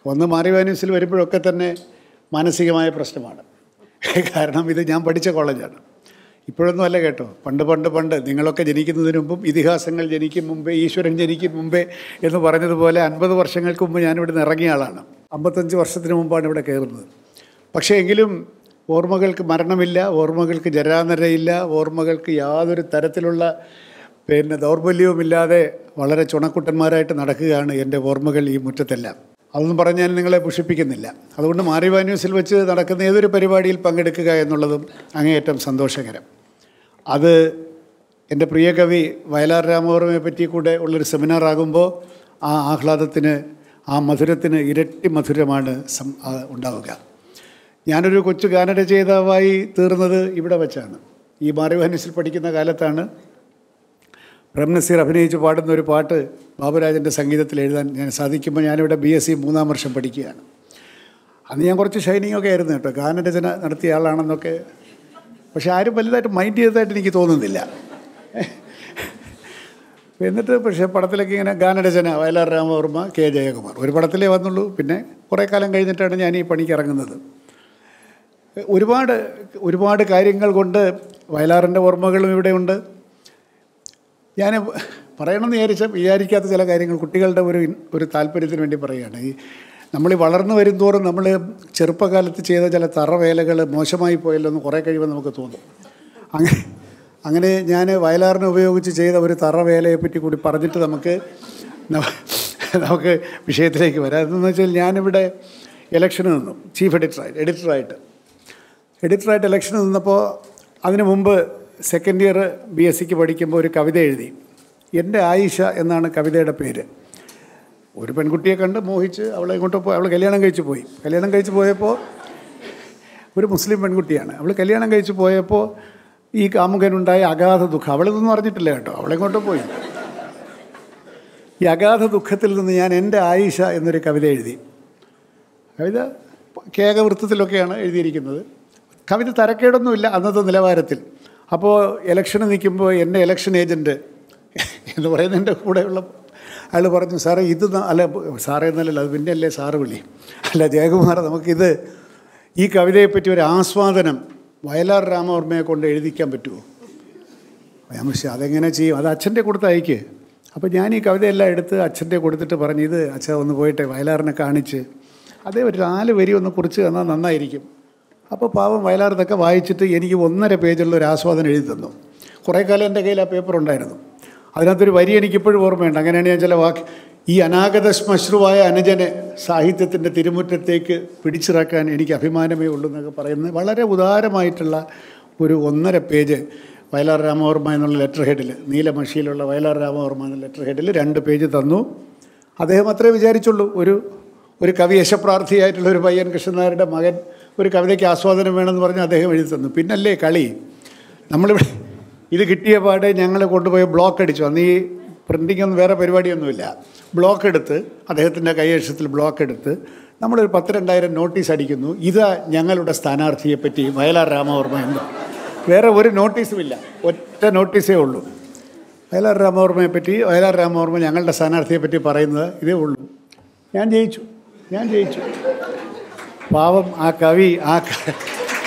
ഒന്ന് മാറിവാനൂസിൽ വരുമ്പോഴൊക്കെ തന്നെ മാനസികമായ പ്രശ്നമാണ് കാരണം ഇത് ഞാൻ പഠിച്ച കോളേജാണ് ഇപ്പോഴൊന്നും അല്ല കേട്ടോ പണ്ട് പണ്ട് പണ്ട് നിങ്ങളൊക്കെ ജനിക്കുന്നതിന് മുമ്പും ഇതിഹാസങ്ങൾ ജനിക്കും മുമ്പേ ഈശ്വരൻ ജനിക്കും മുമ്പേ എന്ന് പറഞ്ഞതുപോലെ അൻപത് വർഷങ്ങൾക്ക് മുമ്പ് ഞാനിവിടുന്ന് ഇറങ്ങിയ ആളാണ് അമ്പത്തഞ്ച് വർഷത്തിന് മുമ്പാണ് ഇവിടെ കയറുന്നത് പക്ഷേ എങ്കിലും ഓർമ്മകൾക്ക് മരണമില്ല ഓർമ്മകൾക്ക് ജരാനരയില്ല ഓർമ്മകൾക്ക് യാതൊരു തരത്തിലുള്ള പിന്നെ ദൗർബല്യവുമില്ലാതെ വളരെ ചുണക്കുട്ടന്മാരായിട്ട് നടക്കുകയാണ് എൻ്റെ ഓർമ്മകൾ ഈ മുറ്റത്തെല്ലാം അതൊന്നും പറഞ്ഞ് ഞാൻ നിങ്ങളെ പുഷിപ്പിക്കുന്നില്ല അതുകൊണ്ട് മാറിവാ ന്യൂസിൽ വെച്ച് നടക്കുന്ന ഏതൊരു പരിപാടിയിൽ പങ്കെടുക്കുക എന്നുള്ളതും അങ്ങേയറ്റം സന്തോഷകരം അത് എൻ്റെ പ്രിയ കവി വയലാർ രാമവർമ്മയെ പറ്റി കൂടെ ഉള്ളൊരു സെമിനാർ ആകുമ്പോൾ ആ ആഹ്ലാദത്തിന് ആ മധുരത്തിന് ഇരട്ടി മധുരമാണ് സം ആ ഉണ്ടാവുക ഞാനൊരു കൊച്ചു ഗാനരചയിതാവായി തീർന്നത് ഇവിടെ വെച്ചാണ് ഈ മാറിവാ പഠിക്കുന്ന കാലത്താണ് പ്രേം നസീർ അഭിനയിച്ച് പാടുന്ന ഒരു പാട്ട് ബാബുരാജൻ്റെ സംഗീതത്തിൽ എഴുതാൻ ഞാൻ സാധിക്കുമ്പോൾ ഞാനിവിടെ ബി എസ് സി മൂന്നാം വർഷം പഠിക്കുകയാണ് അന്ന് ഞാൻ കുറച്ച് ഷൈനിങ് ഒക്കെ ആയിരുന്നു കേട്ടോ ഗാനരചന നടത്തിയ ആളാണെന്നൊക്കെ പക്ഷെ ആരും വലുതായിട്ട് മൈൻഡ് ചെയ്തതായിട്ട് എനിക്ക് തോന്നുന്നില്ല എന്നിട്ട് പക്ഷേ പടത്തിലൊക്കെ ഇങ്ങനെ ഗാനരചന വയലാർ രാമവർമ്മ കെ ജയകുമാർ ഒരു പടത്തിലേ വന്നുള്ളൂ പിന്നെ കുറേ കാലം കഴിഞ്ഞിട്ടാണ് ഞാൻ ഈ പണിക്ക് ഇറങ്ങുന്നത് ഒരുപാട് ഒരുപാട് കാര്യങ്ങൾ കൊണ്ട് വയലാറിൻ്റെ ഓർമ്മകളും ഇവിടെയുണ്ട് ഞാൻ പറയണമെന്ന് വിചാരിച്ച വിചാരിക്കാത്ത ചില കാര്യങ്ങൾ കുട്ടികളുടെ ഒരു ഒരു താല്പര്യത്തിന് വേണ്ടി പറയുകയാണ് ഈ നമ്മൾ ഈ വളർന്നു വരും തോറും നമ്മൾ ചെറുപ്പകാലത്ത് ചെയ്ത ചില തറവേലകൾ മോശമായി പോയല്ലോ എന്ന് കുറേ കഴിയുമ്പോൾ നമുക്ക് തോന്നും അങ്ങനെ അങ്ങനെ ഞാൻ വയലാറിനെ ഉപയോഗിച്ച് ചെയ്ത ഒരു തറവേലയെ പറ്റി കൂടി പറഞ്ഞിട്ട് നമുക്ക് ന- നമുക്ക് വിഷയത്തിലേക്ക് വരാം അതെന്ന് വെച്ചാൽ ഞാനിവിടെ ഇലക്ഷന് നിന്നു ചീഫ് എഡിറ്ററായിട്ട് എഡിറ്ററായിട്ട് എഡിറ്ററായിട്ട് ഇലക്ഷന് നിന്നപ്പോൾ അതിന് മുമ്പ് സെക്കൻഡ് ഇയർ ബി എസ് സിക്ക് പഠിക്കുമ്പോൾ ഒരു കവിത എഴുതി എൻ്റെ ആയിഷ എന്നാണ് കവിതയുടെ പേര് ഒരു പെൺകുട്ടിയെ കണ്ട് മോഹിച്ച് അവളെ ഇങ്ങോട്ട് പോയി അവൾ കല്യാണം കഴിച്ച് പോയി കല്യാണം കഴിച്ച് പോയപ്പോൾ ഒരു മുസ്ലിം പെൺകുട്ടിയാണ് അവൾ കല്യാണം കഴിച്ച് പോയപ്പോൾ ഈ കാമുകനുണ്ടായ അഗാധ ദുഃഖം അവളിതൊന്നും അറിഞ്ഞിട്ടില്ല കേട്ടോ അവളെങ്ങോട്ട് പോയി ഈ അഗാധ ദുഃഖത്തിൽ നിന്ന് ഞാൻ എൻ്റെ ആയിഷ എന്നൊരു കവിത എഴുതി കവിത കേകവൃത്തത്തിലൊക്കെയാണ് എഴുതിയിരിക്കുന്നത് കവിത തരക്കേടൊന്നുമില്ല അന്നത്തെ നിലവാരത്തിൽ അപ്പോൾ ഇലക്ഷന് നിൽക്കുമ്പോൾ എൻ്റെ ഇലക്ഷൻ ഏജൻറ്റ് എന്ന് പറയുന്ന എൻ്റെ കൂടെയുള്ള അയാൾ പറഞ്ഞു സാറേ ഇത് ന- അല്ല സാറേ എന്നല്ലല്ലോ അത് പിന്നെ അല്ലേ സാറ് വിളി അല്ല ജയകുമാർ നമുക്കിത് ഈ കവിതയെപ്പറ്റി ഒരു ആസ്വാദനം വയലാർ രാമവർമ്മയെ കൊണ്ട് എഴുതിക്കാൻ പറ്റുമോ ഞാൻ പക്ഷേ അതെങ്ങനെ ചെയ്യും അത് അച്ഛൻ്റെ കൊടുത്ത് അയക്ക് അപ്പോൾ ഞാൻ ഈ കവിതയെല്ലാം എടുത്ത് അച്ഛൻ്റെ കൊടുത്തിട്ട് പറഞ്ഞു ഇത് അച്ഛൻ ഒന്ന് പോയിട്ട് വയലാറിനെ കാണിച്ച് അതേ ഒരു നാല് വരി ഒന്ന് കുറിച്ച് തന്നാൽ നന്നായിരിക്കും അപ്പോൾ പാവം വയലാർ ഇതൊക്കെ വായിച്ചിട്ട് എനിക്ക് ഒന്നര പേജുള്ള ഒരു ആസ്വാദനം എഴുതി തന്നു കുറേ കാലം എൻ്റെ കയ്യിൽ ആ പേപ്പർ ഉണ്ടായിരുന്നു അതിനകത്തൊരു വരി എനിക്കിപ്പോഴും ഓർമ്മയുണ്ട് അങ്ങനെയാണ് ഞാൻ ചില വാക്ക് ഈ അനാഗത ശ്മശ്രുവായ അനുജനെ സാഹിത്യത്തിൻ്റെ തിരുമുറ്റത്തേക്ക് പിടിച്ചിറക്കാൻ എനിക്ക് അഭിമാനമേ ഉള്ളൂ എന്നൊക്കെ പറയുന്നത് വളരെ ഉദാരമായിട്ടുള്ള ഒരു ഒന്നര പേജ് വയലാർ രാമവർമ്മ എന്നുള്ള ലെറ്റർ ഹെഡിൽ നീലമഷിയിലുള്ള വയലാർ രാമവർമ്മ എന്ന ലെറ്റർ ഹെഡിൽ രണ്ട് പേജ് തന്നു അദ്ദേഹം അത്രേ വിചാരിച്ചുള്ളൂ ഒരു ഒരു കവി യശപ്രാർത്ഥിയായിട്ടുള്ള ഒരു പയ്യൻ കൃഷ്ണനായരുടെ മകൻ ഒരു കവിതയ്ക്ക് ആസ്വാദനം വേണമെന്ന് പറഞ്ഞ് അദ്ദേഹം എഴുതി തന്നു പിന്നല്ലേ കളി നമ്മളിവിടെ ഇത് കിട്ടിയ പാടെ ഞങ്ങൾ കൊണ്ടുപോയി ബ്ലോക്ക് അടിച്ചു അന്ന് ഈ പ്രിൻറ്റിംഗ് ഒന്നും വേറെ പരിപാടിയൊന്നുമില്ല ബ്ലോക്ക് എടുത്ത് അദ്ദേഹത്തിൻ്റെ കൈയക്ഷത്തിൽ ബ്ലോക്ക് എടുത്ത് നമ്മളൊരു പത്ത് രണ്ടായിരം നോട്ടീസ് അടിക്കുന്നു ഇതാ ഞങ്ങളുടെ സ്ഥാനാർത്ഥിയെ പറ്റി വയലാർ രാമവർമ്മ എന്ന് വേറെ ഒരു നോട്ടീസും ഇല്ല ഒറ്റ നോട്ടീസേ ഉള്ളൂ വയലാർ രാമവർമ്മയെ പറ്റി വയലാർ രാമവർമ്മ ഞങ്ങളുടെ സ്ഥാനാർത്ഥിയെ പറ്റി പറയുന്നത് ഇതേ ഉള്ളൂ ഞാൻ ജയിച്ചു ഞാൻ ജയിച്ചു പാവം ആ കവി ആ ക-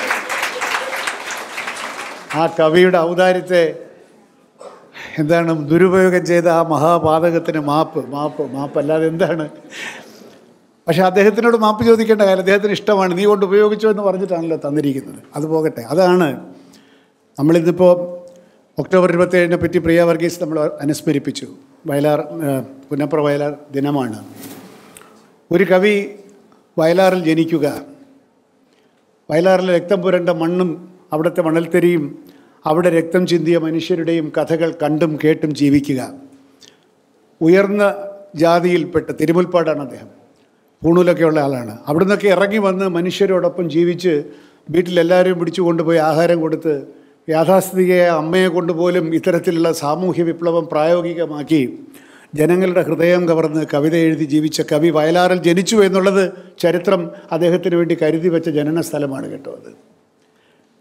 ആ കവിയുടെ ഔദാര്യത്തെ എന്താണ് ദുരുപയോഗം ചെയ്ത ആ മഹാപാതകത്തിന് മാപ്പ് മാപ്പ് മാപ്പ് അല്ലാതെ എന്താണ് പക്ഷേ അദ്ദേഹത്തിനോട് മാപ്പ് ചോദിക്കേണ്ട കാര്യം അദ്ദേഹത്തിന് ഇഷ്ടമാണ് നീ കൊണ്ട് ഉപയോഗിച്ചോ എന്ന് പറഞ്ഞിട്ടാണല്ലോ തന്നിരിക്കുന്നത് അത് പോകട്ടെ അതാണ് നമ്മളിന്നിപ്പോൾ ഒക്ടോബർ ഇരുപത്തേഴിനെ പറ്റി പ്രിയ വർഗീസ് നമ്മൾ അനുസ്മരിപ്പിച്ചു വയലാർ ഏഹ്, പുന്നപ്ര വയലാർ ദിനമാണ് ഒരു കവി വയലാറിൽ ജനിക്കുക വയലാറിലെ രക്തം പുരണ്ട മണ്ണും അവിടുത്തെ മണൽത്തരിയും അവിടെ രക്തം ചിന്തിയ മനുഷ്യരുടെയും കഥകൾ കണ്ടും കേട്ടും ജീവിക്കുക ഉയർന്ന ജാതിയിൽപ്പെട്ട തിരുമുൽപ്പാടാണ് അദ്ദേഹം പൂണൂലൊക്കെ ഉള്ള ആളാണ് അവിടുന്നൊക്കെ ഇറങ്ങി വന്ന് മനുഷ്യരോടൊപ്പം ജീവിച്ച് വീട്ടിലെല്ലാവരെയും പിടിച്ചു കൊണ്ടുപോയി ആഹാരം കൊടുത്ത് യാഥാസ്ഥിതികയായ അമ്മയെ കൊണ്ടുപോലും ഇത്തരത്തിലുള്ള സാമൂഹ്യ വിപ്ലവം പ്രായോഗികമാക്കി ജനങ്ങളുടെ ഹൃദയം കവർന്ന് കവിത എഴുതി ജീവിച്ച കവി വയലാറിൽ ജനിച്ചു എന്നുള്ളത് ചരിത്രം അദ്ദേഹത്തിന് വേണ്ടി കരുതി വെച്ച ജനന സ്ഥലമാണ് കേട്ടോ അത്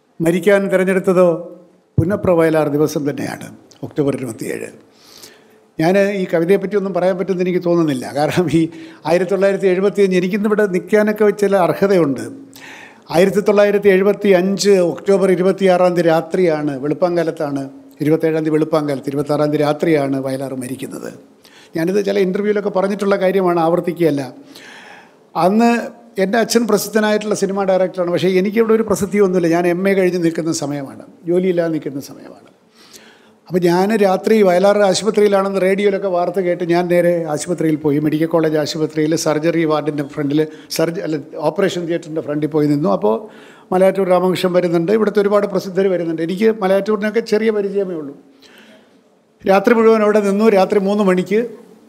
മരിക്കാൻ തിരഞ്ഞെടുത്തതോ പുന്നപ്ര വയലാർ ദിവസം തന്നെയാണ് ഒക്ടോബർ ഇരുപത്തിയേഴ് ഞാൻ ഈ കവിതയെപ്പറ്റി ഒന്നും പറയാൻ പറ്റുമെന്ന് എനിക്ക് തോന്നുന്നില്ല കാരണം ഈ ആയിരത്തി തൊള്ളായിരത്തി എഴുപത്തി അഞ്ച് എനിക്കിന്നിവിടെ നിൽക്കാനൊക്കെ ചില അർഹതയുണ്ട് ആയിരത്തി തൊള്ളായിരത്തി എഴുപത്തി അഞ്ച് ഒക്ടോബർ ഇരുപത്തിയാറാം തീയതി രാത്രിയാണ് വെളുപ്പാങ്കാലത്താണ് ഇരുപത്തേഴാം തീയതി വെളുപ്പാങ്കാലത്ത് ഇരുപത്താറാം തീയതി രാത്രിയാണ് വയലാർ മരിക്കുന്നത് ഞാനിത് ചില ഇൻ്റർവ്യൂവിലൊക്കെ പറഞ്ഞിട്ടുള്ള കാര്യമാണ് ആവർത്തിക്കുകയല്ല അന്ന് എൻ്റെ അച്ഛൻ പ്രസിദ്ധനായിട്ടുള്ള സിനിമാ ഡയറക്ടറാണ് പക്ഷേ എനിക്കിവിടെ ഒരു പ്രസിദ്ധിയൊന്നുമില്ല ഞാൻ എം എ കഴിഞ്ഞ് നിൽക്കുന്ന സമയമാണ് ജോലിയില്ലാതെ നിൽക്കുന്ന സമയമാണ് അപ്പോൾ ഞാൻ രാത്രി വയലാർ ആശുപത്രിയിലാണെന്ന് റേഡിയോയിലൊക്കെ വാർത്ത കേട്ട് ഞാൻ നേരെ ആശുപത്രിയിൽ പോയി മെഡിക്കൽ കോളേജ് ആശുപത്രിയിൽ സർജറി വാർഡിൻ്റെ ഫ്രണ്ടിൽ സർജ അല്ല ഓപ്പറേഷൻ തിയേറ്ററിൻ്റെ ഫ്രണ്ടിൽ പോയി നിന്നു അപ്പോൾ മലയാറ്റൂർ രാമകൃഷ്ണൻ വരുന്നുണ്ട് ഇവിടുത്തെ ഒരുപാട് പ്രസിദ്ധർ വരുന്നുണ്ട് എനിക്ക് മലയാറ്റൂരിനൊക്കെ ചെറിയ പരിചയമേ ഉള്ളൂ രാത്രി മുഴുവൻ അവിടെ നിന്നു രാത്രി മൂന്ന് മണിക്ക്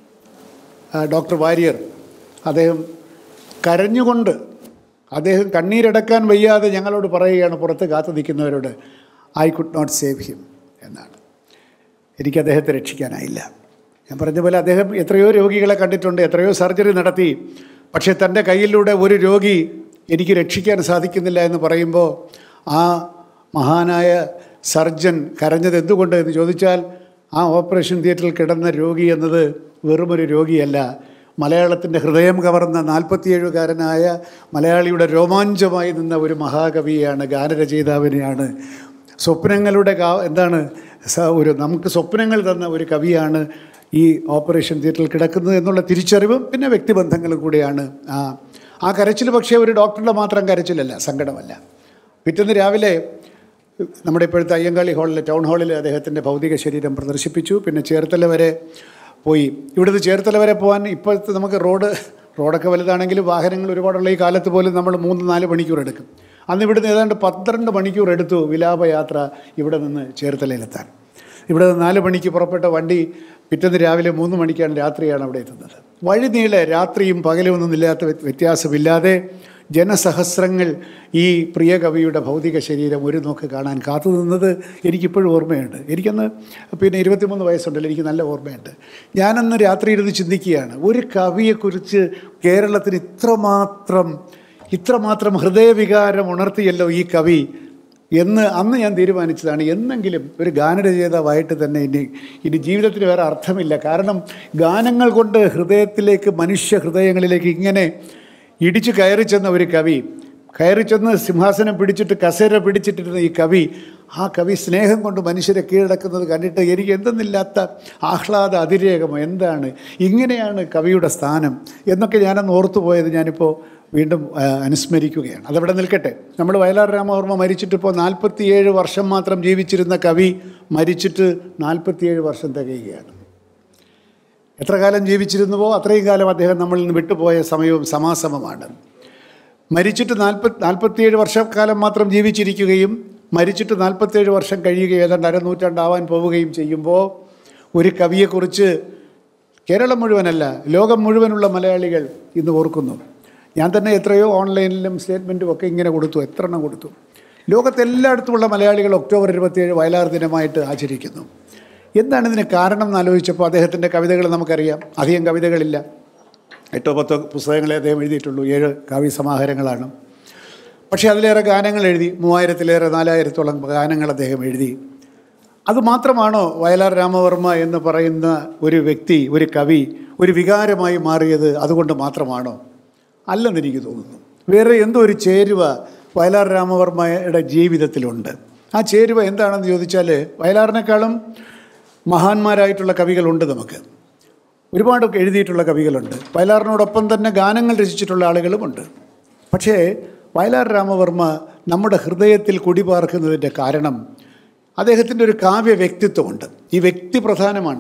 ആ, ഡോക്ടർ വാര്യർ അദ്ദേഹം കരഞ്ഞുകൊണ്ട് അദ്ദേഹം കണ്ണീരടക്കാൻ വയ്യാതെ ഞങ്ങളോട് പറയുകയാണ് പുറത്ത് കാത്തു നിൽക്കുന്നവരോട് I could not save him എന്നാണ് എനിക്ക് അദ്ദേഹത്തെ രക്ഷിക്കാനായില്ല ഞാൻ പറഞ്ഞ പോലെ അദ്ദേഹം എത്രയോ രോഗികളെ കണ്ടിട്ടുണ്ട് എത്രയോ സർജറി നടത്തി പക്ഷേ തൻ്റെ കയ്യിലൂടെ ഒരു രോഗി എനിക്ക് രക്ഷിക്കാൻ സാധിക്കുന്നില്ല എന്ന് പറയുമ്പോൾ ആ മഹാനായ സർജൻ കരഞ്ഞത് എന്തുകൊണ്ട് എന്ന് ചോദിച്ചാൽ ആ ഓപ്പറേഷൻ തിയേറ്ററിൽ കിടന്ന രോഗി എന്നത് വെറുമൊരു രോഗിയല്ല മലയാളത്തിൻ്റെ ഹൃദയം കവർന്ന നാൽപ്പത്തിയേഴുകാരനായ മലയാളിയുടെ രോമാഞ്ചമായി നിന്ന ഒരു മഹാകവിയാണ് ഗാനരചയിതാവിനെയാണ് സ്വപ്നങ്ങളുടെ കാ എന്താണ് സ- ഒരു നമുക്ക് സ്വപ്നങ്ങൾ തന്ന ഒരു കവിയാണ് ഈ ഓപ്പറേഷൻ തിയേറ്ററിൽ കിടക്കുന്നത് എന്നുള്ള തിരിച്ചറിവും പിന്നെ വ്യക്തിബന്ധങ്ങളും കൂടിയാണ് ആ ആ കരച്ചിൽ പക്ഷേ ഒരു ഡോക്ടറുടെ മാത്രം കരച്ചിലല്ല സങ്കടമല്ല പിറ്റേന്ന് രാവിലെ നമ്മുടെ ഇപ്പോഴത്തെ അയ്യങ്കാളി ഹാളിൽ ടൗൺ ഹാളിൽ അദ്ദേഹത്തിൻ്റെ ഭൗതിക ശരീരം പ്രദർശിപ്പിച്ചു പിന്നെ ചേർത്തല വരെ പോയി ഇവിടുന്ന് ചേർത്തല വരെ പോകാൻ ഇപ്പോഴത്തെ നമുക്ക് റോഡ് റോഡൊക്കെ വലുതാണെങ്കിലും വാഹനങ്ങൾ ഒരുപാടുള്ള ഈ കാലത്ത് പോലും നമ്മൾ മൂന്ന് നാല് മണിക്കൂർ എടുക്കും അന്ന് ഇവിടുന്ന് ഏതാണ്ട് പന്ത്രണ്ട് മണിക്കൂർ എടുത്തു വിലാപയാത്ര ഇവിടെ നിന്ന് ചേർത്തലയിലെത്താൻ ഇവിടെ നിന്ന് നാല് മണിക്ക് പുറപ്പെട്ട വണ്ടി പിറ്റേന്ന് രാവിലെ മൂന്ന് മണിക്കാണ് രാത്രിയാണ് അവിടെ എത്തുന്നത് വഴി നീളെ രാത്രിയും പകലും ഒന്നും ഇല്ലാത്ത വ്യ- വ്യത്യാസമില്ലാതെ ജനസഹസ്രങ്ങൾ ഈ പ്രിയ കവിയുടെ ഭൗതിക ശരീരം ഒരു നോക്ക് കാണാൻ കാത്തു നിന്നത് എനിക്കിപ്പോഴും ഓർമ്മയുണ്ട് എനിക്കന്ന് പിന്നെ ഇരുപത്തിമൂന്ന് വയസ്സുണ്ടല്ലോ എനിക്ക് നല്ല ഓർമ്മയുണ്ട് ഞാനന്ന് രാത്രി ഇരുന്ന് ചിന്തിക്കുകയാണ് ഒരു കവിയെക്കുറിച്ച് കേരളത്തിന് ഇത്രമാത്രം ഇത്രമാത്രം ഹൃദയവികാരം ഉണർത്തിയല്ലോ ഈ കവി എന്ന് അന്ന് ഞാൻ തീരുമാനിച്ചതാണ് എന്നെങ്കിലും ഒരു ഗാനരചയിതാവായിട്ട് തന്നെ ഇനി ഇനി ജീവിതത്തിന് വേറെ അർത്ഥമില്ല കാരണം ഗാനങ്ങൾ കൊണ്ട് ഹൃദയത്തിലേക്ക് മനുഷ്യ ഹൃദയങ്ങളിലേക്ക് ഇങ്ങനെ ഇടിച്ചു കയറി ചെന്ന ഒരു കവി കയറി ചെന്ന് സിംഹാസനം പിടിച്ചിട്ട് കസേര പിടിച്ചിട്ടിരുന്ന ഈ കവി ആ കവി സ്നേഹം കൊണ്ട് മനുഷ്യരെ കീഴടക്കുന്നത് കണ്ടിട്ട് എനിക്ക് എന്തെന്നില്ലാത്ത ആഹ്ലാദ അതിരേകമോ എന്താണ് ഇങ്ങനെയാണ് കവിയുടെ സ്ഥാനം എന്നൊക്കെ ഞാനന്ന് ഓർത്തു പോയത് ഞാനിപ്പോൾ വീണ്ടും ആ, അനുസ്മരിക്കുകയാണ് അതവിടെ നിൽക്കട്ടെ നമ്മൾ വയലാർ രാമവർമ്മ മരിച്ചിട്ട് ഇപ്പോൾ നാൽപ്പത്തിയേഴ് വർഷം മാത്രം ജീവിച്ചിരുന്ന കവി മരിച്ചിട്ട് നാൽപ്പത്തിയേഴ് വർഷം തികയുകയാണ് എത്ര കാലം ജീവിച്ചിരുന്നുവോ അത്രയും കാലം അദ്ദേഹം നമ്മളിൽ നിന്ന് വിട്ടുപോയ സമയവും സമാസമമാണ് മരിച്ചിട്ട് നാൽപ്പത്തി നാൽപ്പത്തിയേഴ് വർഷക്കാലം മാത്രം ജീവിച്ചിരിക്കുകയും മരിച്ചിട്ട് നാൽപ്പത്തിയേഴ് വർഷം കഴിയുകയും ഏതാണ്ട് അരനൂറ്റാണ്ടാവാൻ പോവുകയും ചെയ്യുമ്പോൾ ഒരു കവിയെക്കുറിച്ച് കേരളം മുഴുവനല്ല ലോകം മുഴുവനുള്ള മലയാളികൾ ഇന്ന് ഓർക്കുന്നു ഞാൻ തന്നെ എത്രയോ ഓൺലൈനിലും സ്റ്റേറ്റ്മെൻറ്റും ഒക്കെ ഇങ്ങനെ കൊടുത്തു എത്ര എണ്ണം കൊടുത്തു ലോകത്തെല്ലായിടത്തുമുള്ള മലയാളികൾ ഒക്ടോബർ ഇരുപത്തിയേഴ് വയലാർ ദിനമായിട്ട് ആചരിക്കുന്നു എന്താണ് ഇതിന് കാരണം എന്ന് ആലോചിച്ചപ്പോൾ അദ്ദേഹത്തിൻ്റെ കവിതകൾ നമുക്കറിയാം അധികം കവിതകളില്ല എട്ടോ പത്തോ പുസ്തകങ്ങളെ അദ്ദേഹം എഴുതിയിട്ടുള്ളൂ ഏഴ് കാവ്യ സമാഹാരങ്ങളാണ് പക്ഷേ അതിലേറെ ഗാനങ്ങൾ എഴുതി മൂവായിരത്തിലേറെ നാലായിരത്തോളം ഗാനങ്ങൾ അദ്ദേഹം എഴുതി അതുമാത്രമാണോ വയലാർ രാമവർമ്മ എന്ന് പറയുന്ന ഒരു വ്യക്തി ഒരു കവി ഒരു വികാരമായി മാറിയത് അതുകൊണ്ട് മാത്രമാണോ അല്ലെന്ന് എനിക്ക് തോന്നുന്നു വേറെ എന്തോ ഒരു ചേരുവ വയലാർ രാമവർമ്മയുടെ ജീവിതത്തിലുണ്ട് ആ ചേരുവ എന്താണെന്ന് ചോദിച്ചാൽ വയലാറിനേക്കാളും മഹാന്മാരായിട്ടുള്ള കവികളുണ്ട് നമുക്ക് ഒരുപാട് എഴുതിയിട്ടുള്ള കവികളുണ്ട് വയലാറിനോടൊപ്പം തന്നെ ഗാനങ്ങൾ രചിച്ചിട്ടുള്ള ആളുകളുമുണ്ട് പക്ഷേ വയലാർ രാമവർമ്മ നമ്മുടെ ഹൃദയത്തിൽ കുടിപാർക്കുന്നതിൻ്റെ കാരണം അദ്ദേഹത്തിൻ്റെ ഒരു കാവ്യ വ്യക്തിത്വമുണ്ട് ഈ വ്യക്തി പ്രധാനമാണ്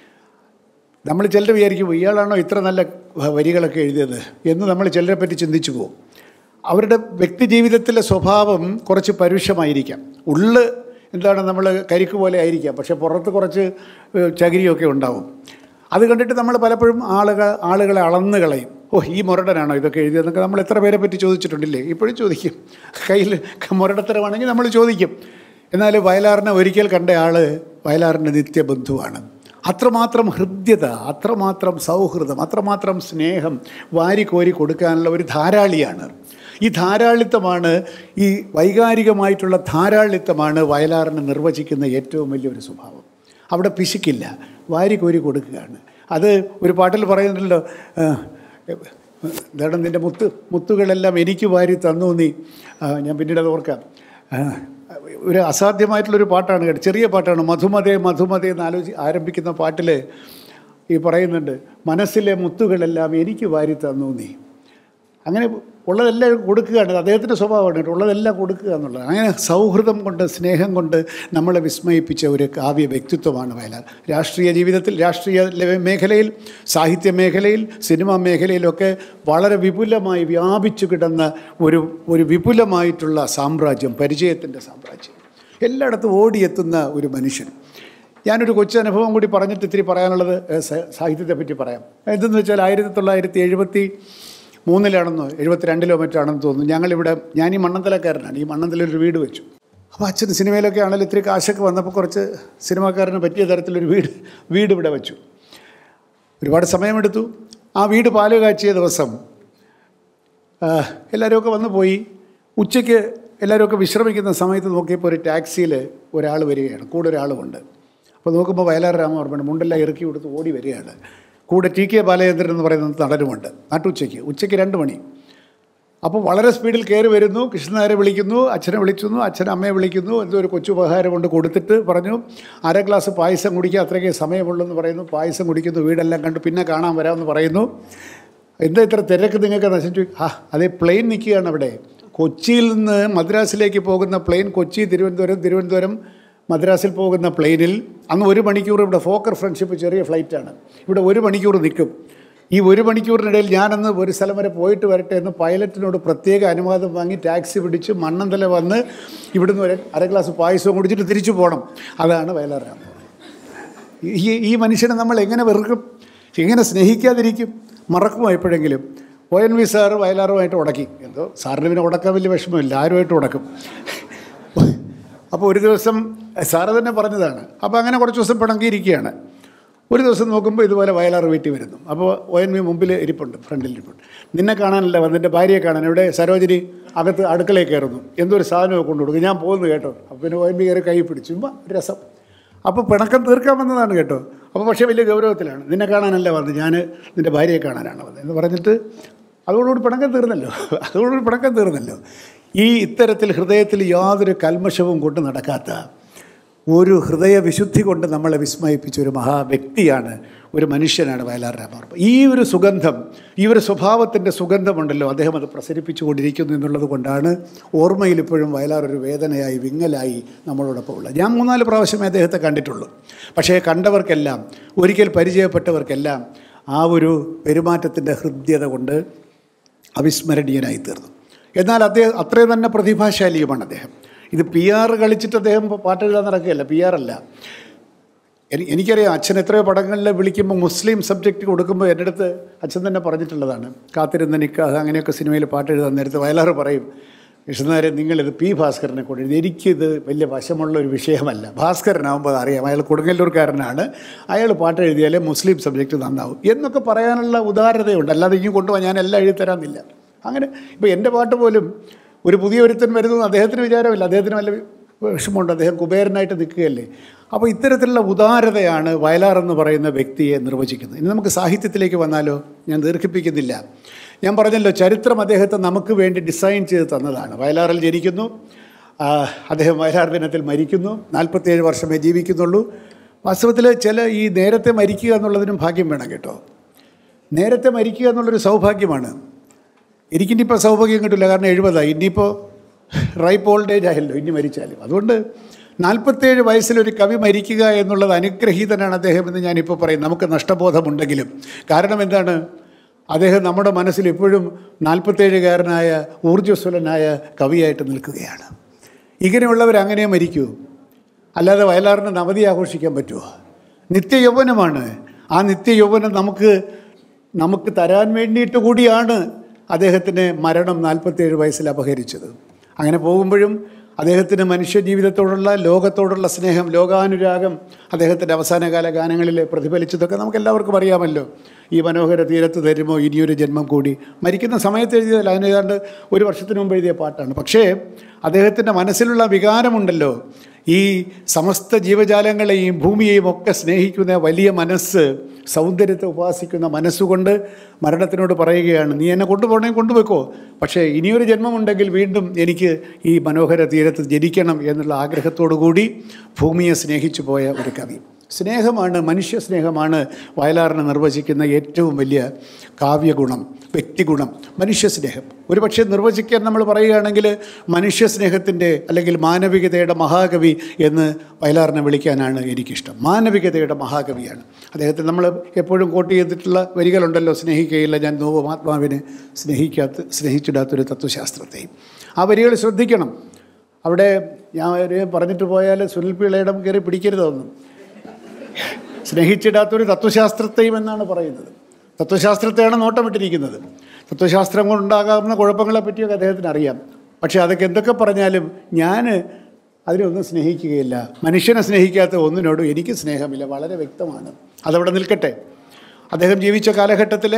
നമ്മൾ ചിലർ വിചാരിക്കും ഇയാളാണോ ഇത്ര നല്ല വരികളൊക്കെ എഴുതിയത് എന്ന് നമ്മൾ ചിലരെ പറ്റി ചിന്തിച്ചു പോകും അവരുടെ വ്യക്തി ജീവിതത്തിലെ സ്വഭാവം കുറച്ച് പരുഷമായിരിക്കാം ഉള്ള് എന്താണ് നമ്മൾ കരിക്ക് പോലെ ആയിരിക്കാം പക്ഷേ പുറത്ത് കുറച്ച് ഏഹ്, ചകിരിയൊക്കെ ഉണ്ടാവും അത് കണ്ടിട്ട് നമ്മൾ പലപ്പോഴും ആളുകൾ ആളുകളെ അളന്ന് കളയും ഓ ഈ മുരടനാണോ ഇതൊക്കെ എഴുതിയതെന്നൊക്കെ നമ്മൾ എത്ര പേരെ പറ്റി ചോദിച്ചിട്ടുണ്ടില്ലേ ഇപ്പോഴും ചോദിക്കും കയ്യിൽ മുരടത്തരമാണെങ്കിൽ നമ്മൾ ചോദിക്കും എന്നാൽ വയലാറിനെ ഒരിക്കൽ കണ്ട ആൾ വയലാറിൻ്റെ നിത്യബന്ധുവാണ് അത്രമാത്രം ഹൃദ്യത അത്രമാത്രം സൗഹൃദം അത്രമാത്രം സ്നേഹം വാരിക്കോരി കൊടുക്കാനുള്ള ഒരു ധാരാളിയാണ് ഈ ധാരാളിത്തമാണ് ഈ വൈകാരികമായിട്ടുള്ള ധാരാളിത്തമാണ് വയലാറിനെ നിർവചിക്കുന്ന ഏറ്റവും വലിയൊരു സ്വഭാവം അവിടെ പിശുക്കില്ല വാരി കോരി കൊടുക്കുകയാണ് അത് ഒരു പാട്ടിൽ പറയുന്നുണ്ടല്ലോ ആ, എന്താണ് നിൻ്റെ മുത്ത് മുത്തുകളെല്ലാം എനിക്ക് വാരി തന്നു നീ ആ, ഞാൻ പിന്നീട് അത് ഓർക്കാം ആ, ഒരു അസാധ്യമായിട്ടുള്ളൊരു പാട്ടാണ് കേട്ടോ ചെറിയ പാട്ടാണ് മധുമതേ മധുമതേ എന്ന് ആലോചി ആരംഭിക്കുന്ന പാട്ടിൽ ഈ പറയുന്നുണ്ട് മനസ്സിലെ മുത്തുകളെല്ലാം എനിക്ക് വാരി തന്നു നീ അങ്ങനെ ഉള്ളതെല്ലാം കൊടുക്കുകയാണ് അദ്ദേഹത്തിൻ്റെ സ്വഭാവമാണ് കേട്ടോ ഉള്ളതെല്ലാം കൊടുക്കുക എന്നുള്ളത് അങ്ങനെ സൗഹൃദം കൊണ്ട് സ്നേഹം കൊണ്ട് നമ്മളെ വിസ്മയിപ്പിച്ച ഒരു കാവ്യ വ്യക്തിത്വമാണ് വയലാർ രാഷ്ട്രീയ ജീവിതത്തിൽ രാഷ്ട്രീയ ലെ- മേഖലയിൽ സാഹിത്യ മേഖലയിൽ സിനിമാ മേഖലയിലൊക്കെ വളരെ വിപുലമായി വ്യാപിച്ചു കിടന്ന ഒരു ഒരു വിപുലമായിട്ടുള്ള സാമ്രാജ്യം പരിചയത്തിൻ്റെ സാമ്രാജ്യം എല്ലായിടത്തും ഓടിയെത്തുന്ന ഒരു മനുഷ്യൻ ഞാനൊരു കൊച്ചു അനുഭവം കൂടി പറഞ്ഞിട്ട് ഇത്തിരി പറയാനുള്ളത് ഏഹ്, സ- സാഹിത്യത്തെ പറ്റി പറയാം എന്തെന്ന് വെച്ചാൽ ആയിരത്തി തൊള്ളായിരത്തി എഴുപത്തി മൂന്നിലാണെന്നോ എഴുപത്തിരണ്ടിലോ മറ്റാണെന്ന് തോന്നുന്നു ഞങ്ങളിവിടെ ഞാൻ ഈ മണ്ണന്തലക്കാരനാണ് ഈ മണ്ണന്തലൊരു വീട് വെച്ചു അപ്പോൾ അച്ഛൻ സിനിമയിലൊക്കെ ആണെങ്കിലും ഇത്തിരി കാശൊക്കെ വന്നപ്പോൾ കുറച്ച് സിനിമാക്കാരന് പറ്റിയ തരത്തിലൊരു വീട് വീട് ഇവിടെ വെച്ചു ഒരുപാട് സമയമെടുത്തു ആ വീട് പാല് കാച്ചിയ ദിവസം ആ, എല്ലാവരുമൊക്കെ വന്നു പോയി ഉച്ചയ്ക്ക് എല്ലാവരുമൊക്കെ വിശ്രമിക്കുന്ന സമയത്ത് നോക്കിയപ്പോൾ ഒരു ടാക്സിയിൽ ഒരാൾ വരികയാണ് കൂടെ ഒരാളുമുണ്ട് അപ്പോൾ നോക്കുമ്പോൾ വയലാർ രാമവർമ്മ മുണ്ടെല്ലാം ഇറക്കി കൊടുത്ത് ഓടി വരികയാണ് കൂടെ ടി കെ ബാലചന്ദ്രൻ എന്ന് പറയുന്ന നടനുമുണ്ട് നട്ടുച്ചയ്ക്ക് ഉച്ചയ്ക്ക് രണ്ട് മണി അപ്പോൾ വളരെ സ്പീഡിൽ കയറി വരുന്നു കൃഷ്ണനാരെ വിളിക്കുന്നു അച്ഛനെ വിളിക്കുന്നു അച്ഛൻ അമ്മയെ വിളിക്കുന്നു എന്തോ ഒരു കൊച്ചു ഉപഹാരം കൊണ്ട് കൊടുത്തിട്ട് പറഞ്ഞു അര ഗ്ലാസ് പായസം കുടിക്കുക അത്രയ്ക്ക് സമയമുള്ളൂ എന്ന് പറയുന്നു പായസം കുടിക്കുന്നു വീടെല്ലാം കണ്ടു പിന്നെ കാണാൻ വരാമെന്ന് പറയുന്നു എന്താ ഇത്ര തിരക്ക് നിങ്ങൾക്ക് നശിച്ചു ആ അതേ പ്ലെയിൻ നിൽക്കുകയാണ് അവിടെ കൊച്ചിയിൽ നിന്ന് മദ്രാസിലേക്ക് പോകുന്ന പ്ലെയിൻ കൊച്ചി തിരുവനന്തപുരം തിരുവനന്തപുരം മദ്രാസിൽ പോകുന്ന പ്ലെയിനിൽ അന്ന് ഒരു മണിക്കൂർ ഇവിടെ ഫോക്കർ ഫ്രണ്ട്ഷിപ്പ് ചെറിയ ഫ്ലൈറ്റാണ് ഇവിടെ ഒരു മണിക്കൂർ നിൽക്കും ഈ ഒരു മണിക്കൂറിനിടയിൽ ഞാനന്ന് ഒരു സ്ഥലം വരെ പോയിട്ട് വരട്ടെ എന്ന് പൈലറ്റിനോട് പ്രത്യേക അനുവാദം വാങ്ങി ടാക്സി പിടിച്ച് മണ്ണന്തല വന്ന് ഇവിടുന്ന് ഒരു അര ഗ്ലാസ് പായസവും കുടിച്ചിട്ട് തിരിച്ചു പോകണം അതാണ് വയലാർ രാമൻ ഈ ഈ മനുഷ്യനെ നമ്മൾ എങ്ങനെ വെറുക്കും എങ്ങനെ സ്നേഹിക്കാതിരിക്കും മറക്കുമോ എപ്പോഴെങ്കിലും ഒ എൻ വി സാറ് വയലാറുമായിട്ട് ഉടക്കി എന്തോ സാറിന് പിന്നെ ഉടക്കാൻ വലിയ വിഷമമില്ല ആരുമായിട്ട് ഉടക്കും അപ്പോൾ ഒരു ദിവസം സാറ് തന്നെ പറഞ്ഞതാണ് അപ്പോൾ അങ്ങനെ കുറച്ച് ദിവസം പിണങ്ങിയിരിക്കുകയാണ് ഒരു ദിവസം നോക്കുമ്പോൾ ഇതുപോലെ വയലാർ വീട്ടിൽ വരുന്നു അപ്പോൾ ഒ എൻ വി മുമ്പിൽ ഇരിപ്പുണ്ട് ഫ്രണ്ടിൽ ഇരിപ്പുണ്ട് നിന്നെ കാണാനല്ല വന്ന് എൻ്റെ ഭാര്യയെ കാണാൻ ഇവിടെ സരോജിനി അകത്ത് അടുക്കളയിൽ കയറുന്നു എന്തോ ഒരു സാധനമൊക്കെ കൊണ്ടു കൊടുക്കും ഞാൻ പോകുന്നു കേട്ടോ അപ്പോൾ പിന്നെ ഒ എൻ വി കയറി കൈ പിടിച്ചു ചുമ്മാ ഒരു രസം അപ്പോൾ പിണക്കം തീർക്കാൻ വന്നതാണ് കേട്ടോ അപ്പോൾ പക്ഷേ വലിയ ഗൗരവത്തിലാണ് നിന്നെ കാണാനല്ല വന്നത് ഞാൻ നിൻ്റെ ഭാര്യയെ കാണാനാണ് വന്നത് എന്ന് പറഞ്ഞിട്ട് അതോടുകൂടി പിണക്കം തീർന്നല്ലോ അതോടുകൂടി പിണക്കം തീർന്നല്ലോ ഈ ഇത്തരത്തിൽ ഹൃദയത്തിൽ യാതൊരു കൽമഷവും കൊണ്ട് നടക്കാത്ത ഒരു ഹൃദയവിശുദ്ധി കൊണ്ട് നമ്മളെ വിസ്മയിപ്പിച്ച ഒരു മഹാ വ്യക്തിയാണ് ഒരു മനുഷ്യനാണ് വയലാർ രാമവർമ്മ ഈ ഒരു സുഗന്ധം ഈ ഒരു സ്വഭാവത്തിൻ്റെ സുഗന്ധമുണ്ടല്ലോ അദ്ദേഹം അത് പ്രസരിപ്പിച്ചുകൊണ്ടിരിക്കുന്നു എന്നുള്ളത് കൊണ്ടാണ് ഓർമ്മയിൽ ഇപ്പോഴും വയലാർ ഒരു വേദനയായി വിങ്ങലായി നമ്മളോടൊപ്പം ഉള്ളത് ഞാൻ മൂന്നാല് പ്രാവശ്യമേ അദ്ദേഹത്തെ കണ്ടിട്ടുള്ളൂ പക്ഷേ കണ്ടവർക്കെല്ലാം ഒരിക്കൽ പരിചയപ്പെട്ടവർക്കെല്ലാം ആ ഒരു പെരുമാറ്റത്തിൻ്റെ ഹൃദ്യത കൊണ്ട് അവിസ്മരണീയനായി തീർന്നു എന്നാൽ അദ്ദേഹം അത്രയും തന്നെ പ്രതിഭാശാലിയുമാണ് അദ്ദേഹം ഇത് പി ആർ കളിച്ചിട്ട് അദ്ദേഹം പാട്ട് എഴുതാൻ നടക്കുകയല്ല പി ആർ അല്ല എനി- എനിക്കറിയാം അച്ഛൻ എത്രയോ പടങ്ങളിൽ വിളിക്കുമ്പോൾ മുസ്ലിം സബ്ജക്റ്റ് കൊടുക്കുമ്പോൾ എൻ്റെ അടുത്ത് അച്ഛൻ തന്നെ പറഞ്ഞിട്ടുള്ളതാണ് കാത്തിരുന്ന നിക്കാഹ് അങ്ങനെയൊക്കെ സിനിമയിൽ പാട്ട് എഴുതാൻ നേരത്ത് വയലാറ് പറയും കൃഷ്ണനാരെ നിങ്ങളിത് പി ഭാസ്കരനെ കൊണ്ട് എഴുതി എനിക്കിത് വലിയ വശമുള്ള ഒരു വിഷയമല്ല ഭാസ്കരനാകുമ്പോൾ അത് അറിയാം അയാൾ കൊടുങ്ങല്ലൂർക്കാരനാണ് അയാൾ പാട്ട് എഴുതിയാലേ മുസ്ലിം സബ്ജക്റ്റ് നന്നാവും എന്നൊക്കെ പറയാനുള്ള ഉദാരതയുണ്ട് അല്ലാതെ ഇങ്ങനെ കൊണ്ടുപോകാൻ ഞാൻ എല്ലാം എഴുതി തരാമെന്നില്ല അങ്ങനെ ഇപ്പോൾ എൻ്റെ പാട്ട് പോലും ഒരു പുതിയ ഒരുത്തൻ വരുന്നു അദ്ദേഹത്തിന് വിചാരമില്ല അദ്ദേഹത്തിന് വല്ല വിഷമമുണ്ട് അദ്ദേഹം കുബേരനായിട്ട് നിൽക്കുകയല്ലേ അപ്പോൾ ഇത്തരത്തിലുള്ള ഉദാരതയാണ് വയലാർ എന്ന് പറയുന്ന വ്യക്തിയെ നിർവചിക്കുന്നത് ഇനി നമുക്ക് സാഹിത്യത്തിലേക്ക് വന്നാലോ ഞാൻ ദീർഘിപ്പിക്കുന്നില്ല ഞാൻ പറഞ്ഞല്ലോ ചരിത്രം അദ്ദേഹത്തെ നമുക്ക് വേണ്ടി ഡിസൈൻ ചെയ്ത് തന്നതാണ് വയലാറിൽ ജനിക്കുന്നു ആ, അദ്ദേഹം വയലാർ ദിനത്തിൽ മരിക്കുന്നു നാൽപ്പത്തിയേഴ് വർഷമേ ജീവിക്കുന്നുള്ളൂ വാസ്തവത്തിൽ ചില ഈ നേരത്തെ മരിക്കുക എന്നുള്ളതിനും ഭാഗ്യം വേണം കേട്ടോ നേരത്തെ മരിക്കുക എന്നുള്ളൊരു സൗഭാഗ്യമാണ് എനിക്കിനിപ്പോൾ സൗഭാഗ്യം കിട്ടില്ല കാരണം എഴുപതായി ഇനിയിപ്പോൾ റൈപ്പ് ഓൾഡ് ഏജ് ആയല്ലോ ഇനി മരിച്ചാലും അതുകൊണ്ട് നാൽപ്പത്തേഴ് വയസ്സിലൊരു കവി മരിക്കുക എന്നുള്ളത് അനുഗ്രഹീതനാണ് അദ്ദേഹം എന്ന് ഞാനിപ്പോൾ പറയും നമുക്ക് നഷ്ടബോധമുണ്ടെങ്കിലും കാരണം എന്താണ് അദ്ദേഹം നമ്മുടെ മനസ്സിൽ എപ്പോഴും നാൽപ്പത്തേഴുകാരനായ ഊർജ്ജസ്വലനായ കവിയായിട്ട് നിൽക്കുകയാണ് ഇങ്ങനെയുള്ളവർ അങ്ങനെ മരിക്കൂ അല്ലാതെ വയലാറിന് നവതി ആഘോഷിക്കാൻ പറ്റുമോ നിത്യയൗവനമാണ് ആ നിത്യയൗവനം നമുക്ക് നമുക്ക് തരാൻ വേണ്ടിയിട്ട് കൂടിയാണ് അദ്ദേഹത്തിന് മരണം നാൽപ്പത്തേഴ് വയസ്സിൽ അപഹരിച്ചത് അങ്ങനെ പോകുമ്പോഴും അദ്ദേഹത്തിന് മനുഷ്യ ജീവിതത്തോടുള്ള ലോകത്തോടുള്ള സ്നേഹം ലോകാനുരാഗം അദ്ദേഹത്തിൻ്റെ അവസാനകാല ഗാനങ്ങളിൽ പ്രതിഫലിച്ചതൊക്കെ നമുക്ക് എല്ലാവർക്കും അറിയാമല്ലോ ഈ മനോഹര തീരത്ത് തരുമോ ഇനിയൊരു ജന്മം കൂടി മരിക്കുന്ന സമയത്ത് എഴുതിയതല്ല അതിന് ഏതാണ്ട് ഒരു വർഷത്തിന് മുമ്പ് എഴുതിയ പാട്ടാണ് പക്ഷേ അദ്ദേഹത്തിൻ്റെ മനസ്സിലുള്ള വികാരമുണ്ടല്ലോ ഈ സമസ്ത ജീവജാലങ്ങളെയും ഭൂമിയെയും ഒക്കെ സ്നേഹിക്കുന്ന വലിയ മനസ്സ് സൗന്ദര്യത്തെ ഉപാസിക്കുന്ന മനസ്സുകൊണ്ട് മരണത്തിനോട് പറയുകയാണ് നീ എന്നെ കൊണ്ടുപോകണമെങ്കിൽ കൊണ്ടുപോയിക്കോ പക്ഷേ ഇനിയൊരു ജന്മമുണ്ടെങ്കിൽ വീണ്ടും എനിക്ക് ഈ മനോഹര തീരത്ത് ജനിക്കണം എന്നുള്ള ആഗ്രഹത്തോടു കൂടി ഭൂമിയെ സ്നേഹിച്ചു പോയ ഒരു കവി സ്നേഹമാണ് മനുഷ്യ സ്നേഹമാണ് വയലാറിനെ നിർവചിക്കുന്ന ഏറ്റവും വലിയ കാവ്യഗുണം വ്യക്തിഗുണം മനുഷ്യ സ്നേഹം ഒരു പക്ഷേ നിർവചിക്കാൻ നമ്മൾ പറയുകയാണെങ്കിൽ മനുഷ്യ സ്നേഹത്തിൻ്റെ അല്ലെങ്കിൽ മാനവികതയുടെ മഹാകവി എന്ന് വയലാറിനെ വിളിക്കാനാണ് എനിക്കിഷ്ടം മാനവികതയുടെ മഹാകവിയാണ് അദ്ദേഹത്തെ നമ്മൾ എപ്പോഴും കോട്ട് ചെയ്തിട്ടുള്ള വരികളുണ്ടല്ലോ സ്നേഹിക്കുകയില്ല ഞാൻ നോവും ആത്മാവിനെ സ്നേഹിക്കാത്ത സ്നേഹിച്ചിടാത്തൊരു തത്വശാസ്ത്രത്തെയും ആ വരികൾ ശ്രദ്ധിക്കണം അവിടെ ഞാൻ ഒരു പറഞ്ഞിട്ട് പോയാൽ സുനിൽ പിള്ളയുടെ കയറി പിടിക്കരുതൊന്നും സ്നേഹിച്ചിടാത്തൊരു തത്വശാസ്ത്രത്തെയും എന്നാണ് പറയുന്നത് തത്വശാസ്ത്രത്തെയാണ് നോട്ടമിട്ടിരിക്കുന്നത് തത്വശാസ്ത്രം കൊണ്ടുണ്ടാകാവുന്ന കുഴപ്പങ്ങളെ പറ്റിയൊക്കെ അദ്ദേഹത്തിന് അറിയാം പക്ഷേ അതൊക്കെ എന്തൊക്കെ പറഞ്ഞാലും ഞാൻ അതിനൊന്നും സ്നേഹിക്കുകയില്ല മനുഷ്യനെ സ്നേഹിക്കാത്ത ഒന്നിനോടും എനിക്ക് സ്നേഹമില്ല വളരെ വ്യക്തമാണ് അതവിടെ നിൽക്കട്ടെ അദ്ദേഹം ജീവിച്ച കാലഘട്ടത്തിൽ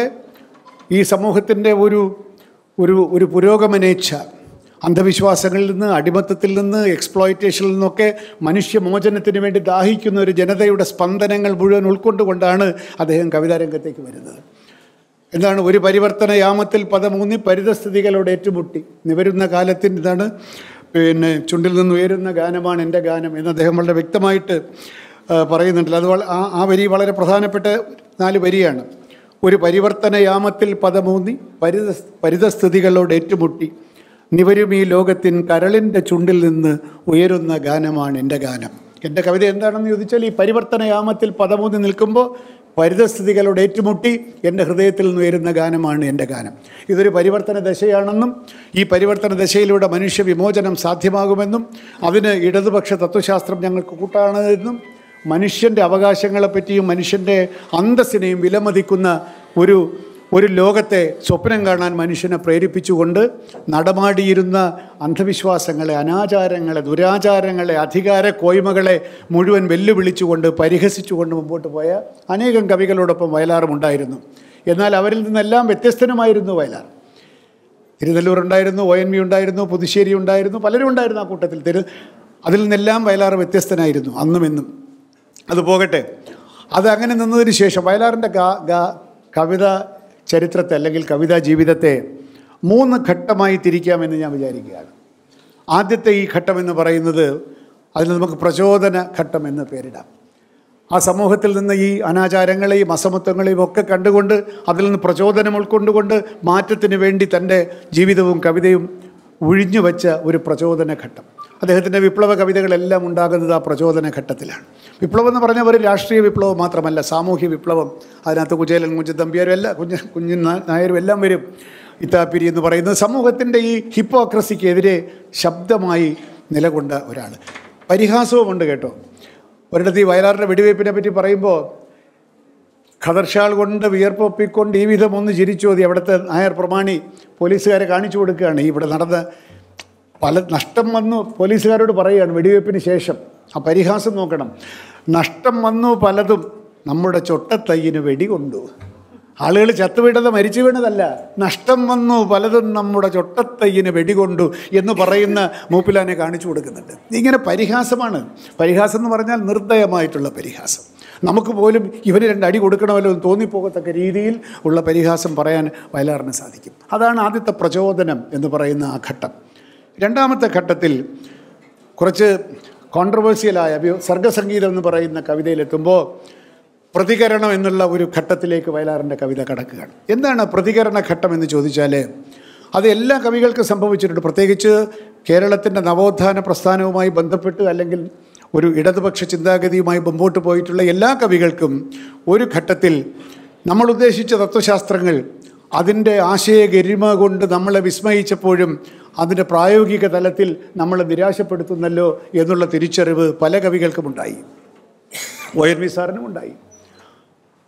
ഈ സമൂഹത്തിൻ്റെ ഒരു ഒരു ഒരു പുരോഗമനേച്ഛ അന്ധവിശ്വാസങ്ങളിൽ നിന്ന് അടിമത്തത്തിൽ നിന്ന് എക്സ്പ്ലോയിറ്റേഷനിൽ നിന്നൊക്കെ മനുഷ്യമോചനത്തിന് വേണ്ടി ദാഹിക്കുന്ന ഒരു ജനതയുടെ സ്പന്ദനങ്ങൾ മുഴുവൻ ഉൾക്കൊണ്ടുകൊണ്ടാണ് അദ്ദേഹം കവിതാരംഗത്തേക്ക് വരുന്നത് എന്താണ് ഒരു പരിവർത്തന യാമത്തിൽ പദമൂന്നി പരിതസ്ഥിതികളോട് ഏറ്റുമുട്ടി നിവരുന്ന കാലത്തിൻ്റെ ഇതാണ് പിന്നെ ചുണ്ടിൽ നിന്ന് ഉയരുന്ന ഗാനമാണ് എൻ്റെ ഗാനം എന്ന് അദ്ദേഹം വളരെ വ്യക്തമായിട്ട് ആ, പറയുന്നുണ്ടല്ലോ അത് വള- ആ ആ വരി വളരെ പ്രധാനപ്പെട്ട നാല് വരിയാണ് ഒരു പരിവർത്തന യാമത്തിൽ പദമൂന്നി പരിത പരിതസ്ഥിതികളോട് ഏറ്റുമുട്ടി നിവരും ഈ ലോകത്തിൻ കരളിൻ്റെ ചുണ്ടിൽ നിന്ന് ഉയരുന്ന ഗാനമാണ് എൻ്റെ ഗാനം എൻ്റെ കവിത എന്താണെന്ന് ചോദിച്ചാൽ ഈ പരിവർത്തന യാമത്തിൽ പദമൂന്നി നിൽക്കുമ്പോൾ പരിതസ്ഥിതികളോട് ഏറ്റുമുട്ടി എൻ്റെ ഹൃദയത്തിൽ നിന്ന് ഉയരുന്ന ഗാനമാണ് എൻ്റെ ഗാനം ഇതൊരു പരിവർത്തന ദശയാണെന്നും ഈ പരിവർത്തന ദശയിലൂടെ മനുഷ്യ വിമോചനം സാധ്യമാകുമെന്നും അതിന് ഇടതുപക്ഷ തത്വശാസ്ത്രം ഞങ്ങൾക്ക് കൂട്ടാണ് എന്നും മനുഷ്യൻ്റെ അവകാശങ്ങളെപ്പറ്റിയും മനുഷ്യൻ്റെ അന്തസ്സിനെയും വിലമതിക്കുന്ന ഒരു ഒരു ലോകത്തെ സ്വപ്നം കാണാൻ മനുഷ്യനെ പ്രേരിപ്പിച്ചുകൊണ്ട് നടമാടിയിരുന്ന അന്ധവിശ്വാസങ്ങളെ അനാചാരങ്ങളെ ദുരാചാരങ്ങളെ അധികാര കോയ്മകളെ മുഴുവൻ വെല്ലുവിളിച്ചുകൊണ്ട് പരിഹസിച്ചുകൊണ്ട് മുമ്പോട്ട് പോയ അനേകം കവികളോടൊപ്പം വയലാറും ഉണ്ടായിരുന്നു എന്നാൽ അവരിൽ നിന്നെല്ലാം വ്യത്യസ്തനുമായിരുന്നു വയലാർ തിരുനെല്ലൂർ ഉണ്ടായിരുന്നു ഒ എൻ വി ഉണ്ടായിരുന്നു പുതുശ്ശേരി ഉണ്ടായിരുന്നു പലരും ഉണ്ടായിരുന്നു ആ കൂട്ടത്തിൽ തിരു അതിൽ നിന്നെല്ലാം വയലാർ വ്യത്യസ്തനായിരുന്നു അന്നും ഇന്നും അത് പോകട്ടെ അത് അങ്ങനെ നിന്നതിന് ശേഷം വയലാറിൻ്റെ ഗാ ഗാ കവിത ചരിത്രത്തെ അല്ലെങ്കിൽ കവിതാ ജീവിതത്തെ മൂന്ന് ഘട്ടമായി തിരിക്കാമെന്ന് ഞാൻ വിചാരിക്കുകയാണ് ആദ്യത്തെ ഈ ഘട്ടം എന്ന് പറയുന്നത് അതിന് നമുക്ക് പ്രചോദന ഘട്ടം എന്ന് പേരിടാം ആ സമൂഹത്തിൽ നിന്ന് ഈ അനാചാരങ്ങളെയും അസമത്വങ്ങളെയും ഒക്കെ കണ്ടുകൊണ്ട് അതിൽ നിന്ന് പ്രചോദനം ഉൾക്കൊണ്ടുകൊണ്ട് മാറ്റത്തിന് വേണ്ടി തൻ്റെ ജീവിതവും കവിതയും ഒഴിഞ്ഞു വെച്ച ഒരു പ്രചോദന ഘട്ടം അദ്ദേഹത്തിൻ്റെ വിപ്ലവ കവിതകളെല്ലാം ഉണ്ടാകുന്നത് ആ പ്രചോദന ഘട്ടത്തിലാണ് വിപ്ലവം എന്ന് പറഞ്ഞാൽ ഒരു രാഷ്ട്രീയ വിപ്ലവം മാത്രമല്ല സാമൂഹ്യ വിപ്ലവം അതിനകത്ത് കുചേലൻ കുഞ്ചത്തമ്പിയാരും എല്ലാം കുഞ്ഞ് കുഞ്ഞു നായരും എല്ലാം വരും ഇത്താപ്പിരി എന്ന് പറയുന്നത് സമൂഹത്തിൻ്റെ ഈ ഹിപ്പോക്രസിക്കെതിരെ ശബ്ദമായി നിലകൊണ്ട ഒരാൾ പരിഹാസവുമുണ്ട് കേട്ടോ ഒരിടത്ത് ഈ വയലാറിൻ്റെ വെടിവയ്പ്പിനെ പറ്റി പറയുമ്പോൾ ഖദർഷാൾ കൊണ്ട് വിയർപ്പൊപ്പിക്കൊണ്ട് ഈ വിധം ഒന്ന് ചിരിച്ചു മതി അവിടുത്തെ നായർ പ്രമാണി പോലീസുകാരെ കാണിച്ചു കൊടുക്കുകയാണ് ഈ ഇവിടെ നടന്ന പല നഷ്ടം വന്നു പോലീസുകാരോട് പറയുകയാണ് വെടിവയ്പ്പിന് ശേഷം ആ പരിഹാസം നോക്കണം നഷ്ടം വന്നു പലതും നമ്മുടെ ചൊട്ടത്തയ്യിന് വെടികൊണ്ടു ആളുകൾ ചത്തുവീണത് മരിച്ചു വീണതല്ല നഷ്ടം വന്നു പലതും നമ്മുടെ ചൊട്ടത്തയ്യിന് വെടികൊണ്ടു എന്ന് പറയുന്ന മൂപ്പിലാനെ കാണിച്ചു കൊടുക്കുന്നുണ്ട് ഇങ്ങനെ പരിഹാസമാണ് പരിഹാസം എന്ന് പറഞ്ഞാൽ നിർദ്ദയമായിട്ടുള്ള പരിഹാസം നമുക്ക് പോലും ഇവന് രണ്ട് അടി കൊടുക്കണമല്ലോ എന്ന് തോന്നിപ്പോകത്തക്ക രീതിയിൽ ഉള്ള പരിഹാസം പറയാൻ വയലാറിന് സാധിക്കും അതാണ് ആദ്യത്തെ പ്രചോദനം എന്ന് പറയുന്ന ആ ഘട്ടം രണ്ടാമത്തെ ഘട്ടത്തിൽ കുറച്ച് കോൺട്രവേഴ്സ്യലായ അഭി- സർഗസംഗീതം എന്ന് പറയുന്ന കവിതയിലെത്തുമ്പോൾ പ്രതികരണം എന്നുള്ള ഒരു ഘട്ടത്തിലേക്ക് വയലാറിൻ്റെ കവിത കടക്കുകയാണ് എന്താണ് പ്രതികരണ ഘട്ടം എന്ന് ചോദിച്ചാൽ അത് എല്ലാ കവികൾക്കും സംഭവിച്ചിട്ടുണ്ട് പ്രത്യേകിച്ച് കേരളത്തിൻ്റെ നവോത്ഥാന പ്രസ്ഥാനവുമായി ബന്ധപ്പെട്ട് അല്ലെങ്കിൽ ഒരു ഇടതുപക്ഷ ചിന്താഗതിയുമായി മുമ്പോട്ട് പോയിട്ടുള്ള എല്ലാ കവികൾക്കും ഒരു ഘട്ടത്തിൽ നമ്മൾ ഉദ്ദേശിച്ച തത്വശാസ്ത്രങ്ങൾ അതിൻ്റെ ആശയഗരിമ കൊണ്ട് നമ്മളെ വിസ്മയിച്ചപ്പോഴും അതിൻ്റെ പ്രായോഗിക തലത്തിൽ നമ്മളെ നിരാശപ്പെടുത്തുന്നല്ലോ എന്നുള്ള തിരിച്ചറിവ് പല കവികൾക്കും ഉണ്ടായി ഒ എൻ വി സാറിനും ഉണ്ടായി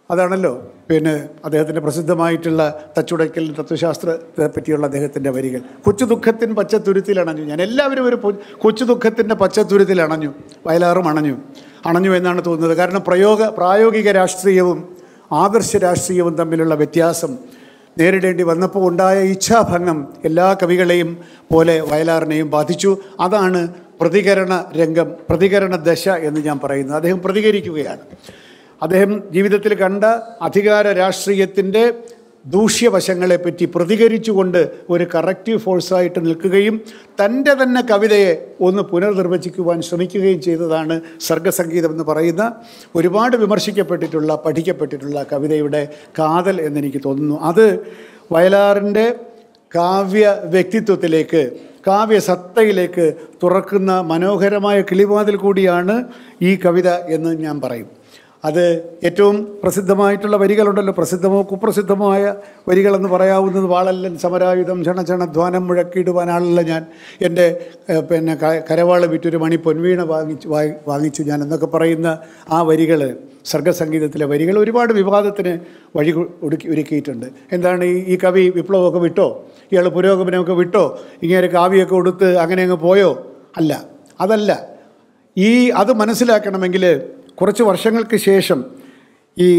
അതാണല്ലോ പിന്നെ അദ്ദേഹത്തിൻ്റെ പ്രസിദ്ധമായിട്ടുള്ള തച്ചുടയ്ക്കൽ തത്വശാസ്ത്രത്തെ പറ്റിയുള്ള അദ്ദേഹത്തിൻ്റെ വരികൾ കൊച്ചു ദുഃഖത്തിൻ പച്ചത്തുരുത്തിൽ അണഞ്ഞു ഞാൻ എല്ലാവരും ഒരു പൊ- കൊച്ചു ദുഃഖത്തിൻ്റെ പച്ചത്തുരുത്തിൽ അണഞ്ഞു വയലാറും അണഞ്ഞു അണഞ്ഞു എന്നാണ് തോന്നുന്നത് കാരണം പ്രയോഗ പ്രായോഗിക രാഷ്ട്രീയവും ആദർശ രാഷ്ട്രീയവും തമ്മിലുള്ള വ്യത്യാസം നേരിടേണ്ടി വന്നപ്പോൾ ഉണ്ടായ ഇച്ഛാഭംഗം എല്ലാ കവികളെയും പോലെ വയലാറിനെയും ബാധിച്ചു അതാണ് പ്രതികരണ രംഗം പ്രതികരണ ദശ എന്ന് ഞാൻ പറയുന്നത് അദ്ദേഹം പ്രതികരിക്കുകയാണ് അദ്ദേഹം ജീവിതത്തിൽ കണ്ട അധികാര രാഷ്ട്രീയത്തിൻ്റെ ദൂഷ്യവശങ്ങളെപ്പറ്റി പ്രതികരിച്ചുകൊണ്ട് ഒരു കറക്റ്റീവ് ഫോഴ്സായിട്ട് നിൽക്കുകയും തൻ്റെ തന്നെ കവിതയെ ഒന്ന് പുനർനിർവചിക്കുവാൻ ശ്രമിക്കുകയും ചെയ്തതാണ് സർഗസംഗീതം എന്ന് പറയുന്ന ഒരുപാട് വിമർശിക്കപ്പെട്ടിട്ടുള്ള പഠിക്കപ്പെട്ടിട്ടുള്ള കവിതയുടെ കാതൽ എന്നെനിക്ക് തോന്നുന്നു അത് വയലാറിൻ്റെ കാവ്യ വ്യക്തിത്വത്തിലേക്ക് കാവ്യസത്തയിലേക്ക് തുറക്കുന്ന മനോഹരമായ കിളിവാതിൽ കൂടിയാണ് ഈ കവിത എന്ന് ഞാൻ പറയും അത് ഏറ്റവും പ്രസിദ്ധമായിട്ടുള്ള വരികളുണ്ടല്ലോ പ്രസിദ്ധമോ കുപ്രസിദ്ധമോ ആയ വരികളെന്ന് പറയാവുന്നത് വാളല്ലൻ സമരായുധം ക്ഷണക്ഷണ ധ്വാനം മുഴക്കിയിടുവാനാണല്ലോ ഞാൻ എൻ്റെ ഏഹ്, പിന്നെ ക- കരവാള് വിറ്റൊരു മണി പൊൻവീണ വാങ്ങിച്ചു വാങ്ങി- വാങ്ങിച്ചു ഞാൻ എന്നൊക്കെ പറയുന്ന ആ വരികൾ സർഗസംഗീതത്തിലെ വരികൾ ഒരുപാട് വിവാദത്തിന് വഴി കൊ- ഒരുക്കി ഒരുക്കിയിട്ടുണ്ട് എന്താണ് ഈ ഈ കവി വിപ്ലവമൊക്കെ വിട്ടോ ഇയാൾ പുരോഗമനമൊക്കെ വിട്ടോ ഇങ്ങനെ കാവ്യമൊക്കെ കൊടുത്ത് അങ്ങനെ അങ്ങ് പോയോ അല്ല അതല്ല ഈ അത് മനസ്സിലാക്കണമെങ്കിൽ കുറച്ച് വർഷങ്ങൾക്ക് ശേഷം ഈ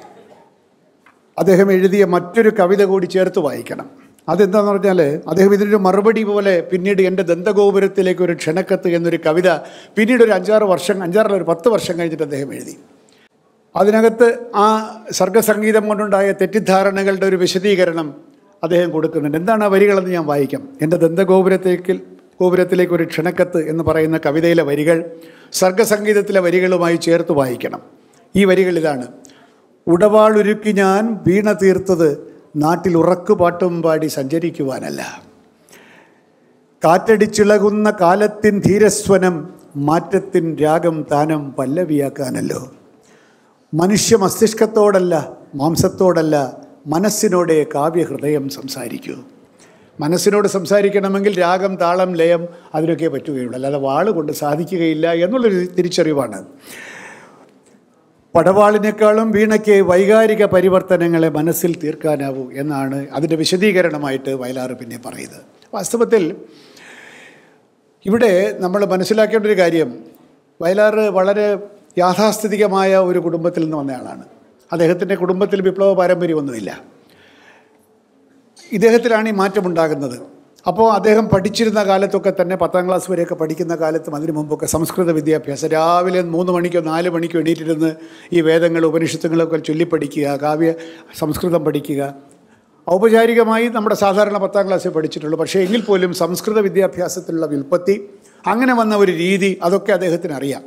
അദ്ദേഹം എഴുതിയ മറ്റൊരു കവിത കൂടി ചേർത്ത് വായിക്കണം അതെന്താന്ന് പറഞ്ഞാൽ അദ്ദേഹം ഇതിനൊരു മറുപടി പോലെ പിന്നീട് എൻ്റെ ദന്തഗോപുരത്തിലേക്ക് ഒരു ക്ഷണക്കത്ത് എന്നൊരു കവിത പിന്നീട് ഒരു അഞ്ചാറ് വർഷം അഞ്ചാറല്ല ഒരു പത്ത് വർഷം കഴിഞ്ഞിട്ട് അദ്ദേഹം എഴുതി അതിനകത്ത് ആ സർഗസംഗീതം കൊണ്ടുണ്ടായ തെറ്റിദ്ധാരണകളുടെ ഒരു വിശദീകരണം അദ്ദേഹം കൊടുക്കുന്നുണ്ട് എന്താണ് ആ വരികളെന്ന് ഞാൻ വായിക്കാം എൻ്റെ ദന്തഗോപുരത്തേക്ക് ഗോപുരത്തിലേക്ക് ഒരു ക്ഷണക്കത്ത് എന്ന് പറയുന്ന കവിതയിലെ വരികൾ സർഗസംഗീതത്തിലെ വരികളുമായി ചേർത്ത് വായിക്കണം ഈ വരികൾ ഇതാണ് ഉടവാളൊരുക്കി ഞാൻ വീണ തീർത്തത് നാട്ടിൽ ഉറക്കുപാട്ടും പാടി സഞ്ചരിക്കുവാനല്ല കാറ്റടിച്ചിളകുന്ന കാലത്തിൻ ധീരസ്വനം മാറ്റത്തിൻ രാഗം താനം പല്ലവിയാക്കാനല്ലോ മനുഷ്യ മസ്തിഷ്കത്തോടല്ല മാംസത്തോടല്ല മനസ്സിനോടെ കാവ്യഹൃദയം സംസാരിക്കൂ മനസ്സിനോട് സംസാരിക്കണമെങ്കിൽ രാഗം താളം ലയം അതിനൊക്കെ പറ്റുകയുള്ളൂ അല്ലാതെ വാള് കൊണ്ട് സാധിക്കുകയില്ല എന്നുള്ളൊരു തിരിച്ചറിവാണ് പടവാളിനേക്കാളും വീണയ്ക്ക് വൈകാരിക പരിവർത്തനങ്ങളെ മനസ്സിൽ തീർക്കാനാവൂ എന്നാണ് അതിൻ്റെ വിശദീകരണമായിട്ട് വയലാറ് പിന്നെ പറയുന്നത് വാസ്തവത്തിൽ ഇവിടെ നമ്മൾ മനസ്സിലാക്കേണ്ട ഒരു കാര്യം വയലാറ് വളരെ യാഥാസ്ഥിതികമായ ഒരു കുടുംബത്തിൽ നിന്ന് വന്നയാളാണ് അദ്ദേഹത്തിൻ്റെ കുടുംബത്തിൽ വിപ്ലവ പാരമ്പര്യമൊന്നുമില്ല ഇദ്ദേഹത്തിലാണ് ഈ മാറ്റമുണ്ടാകുന്നത് അപ്പോൾ അദ്ദേഹം പഠിച്ചിരുന്ന കാലത്തൊക്കെ തന്നെ പത്താം ക്ലാസ് വരെയൊക്കെ പഠിക്കുന്ന കാലത്തും അതിനു മുമ്പൊക്കെ സംസ്കൃത വിദ്യാഭ്യാസം രാവിലെ മൂന്ന് മണിക്കോ നാല് മണിക്കോ എണീറ്റിരുന്ന് ഈ വേദങ്ങൾ ഉപനിഷത്തുകളൊക്കെ ചൊല്ലിപ്പഠിക്കുക കാവ്യ സംസ്കൃതം പഠിക്കുക ഔപചാരികമായി നമ്മുടെ സാധാരണ പത്താം ക്ലാസ്സിൽ പഠിച്ചിട്ടുള്ളൂ പക്ഷേ എങ്കിൽ പോലും സംസ്കൃത വിദ്യാഭ്യാസത്തിലുള്ള വിൽപ്പത്തി അങ്ങനെ വന്ന ഒരു രീതി അതൊക്കെ അദ്ദേഹത്തിന് അറിയാം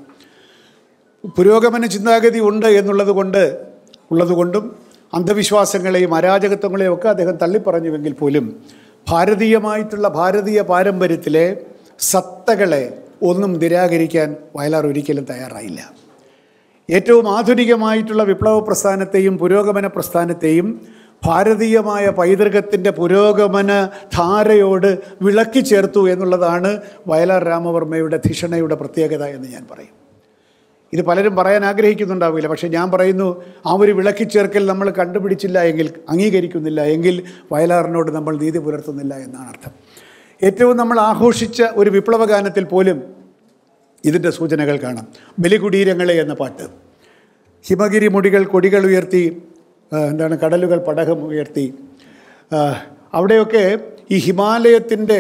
പുരോഗമന ചിന്താഗതി ഉണ്ട് എന്നുള്ളത് കൊണ്ട് ഉള്ളതുകൊണ്ടും അന്ധവിശ്വാസങ്ങളെയും അരാജകത്വങ്ങളെയും ഒക്കെ അദ്ദേഹം തള്ളിപ്പറഞ്ഞുവെങ്കിൽ പോലും ഭാരതീയമായിട്ടുള്ള ഭാരതീയ പാരമ്പര്യത്തിലെ സത്തകളെ ഒന്നും നിരാകരിക്കാൻ വയലാർ ഒരിക്കലും തയ്യാറായില്ല ഏറ്റവും ആധുനികമായിട്ടുള്ള വിപ്ലവ പ്രസ്ഥാനത്തെയും പുരോഗമന പ്രസ്ഥാനത്തെയും ഭാരതീയമായ പൈതൃകത്തിൻ്റെ പുരോഗമന ധാരയോട് വിളക്കി ചേർത്തു എന്നുള്ളതാണ് വയലാർ രാമവർമ്മയുടെ ധിഷണയുടെ പ്രത്യേകത എന്ന് ഞാൻ പറയും ഇത് പലരും പറയാൻ ആഗ്രഹിക്കുന്നുണ്ടാവില്ല പക്ഷേ ഞാൻ പറയുന്നു ആ ഒരു വിളക്കിച്ചേർക്കൽ നമ്മൾ കണ്ടുപിടിച്ചില്ല എങ്കിൽ അംഗീകരിക്കുന്നില്ല എങ്കിൽ വയലാറിനോട് നമ്മൾ നീതി പുലർത്തുന്നില്ല എന്നാണ് അർത്ഥം ഏറ്റവും നമ്മൾ ആഘോഷിച്ച ഒരു വിപ്ലവഗാനത്തിൽ പോലും ഇതിൻ്റെ സൂചനകൾ കാണാം ബലികുടീരങ്ങളെ എന്ന പാട്ട് ഹിമഗിരി മുടികൾ കൊടികൾ ഉയർത്തി ആ, എന്താണ് കടലുകൾ പടകം ഉയർത്തി ആ, അവിടെയൊക്കെ ഈ ഹിമാലയത്തിൻ്റെ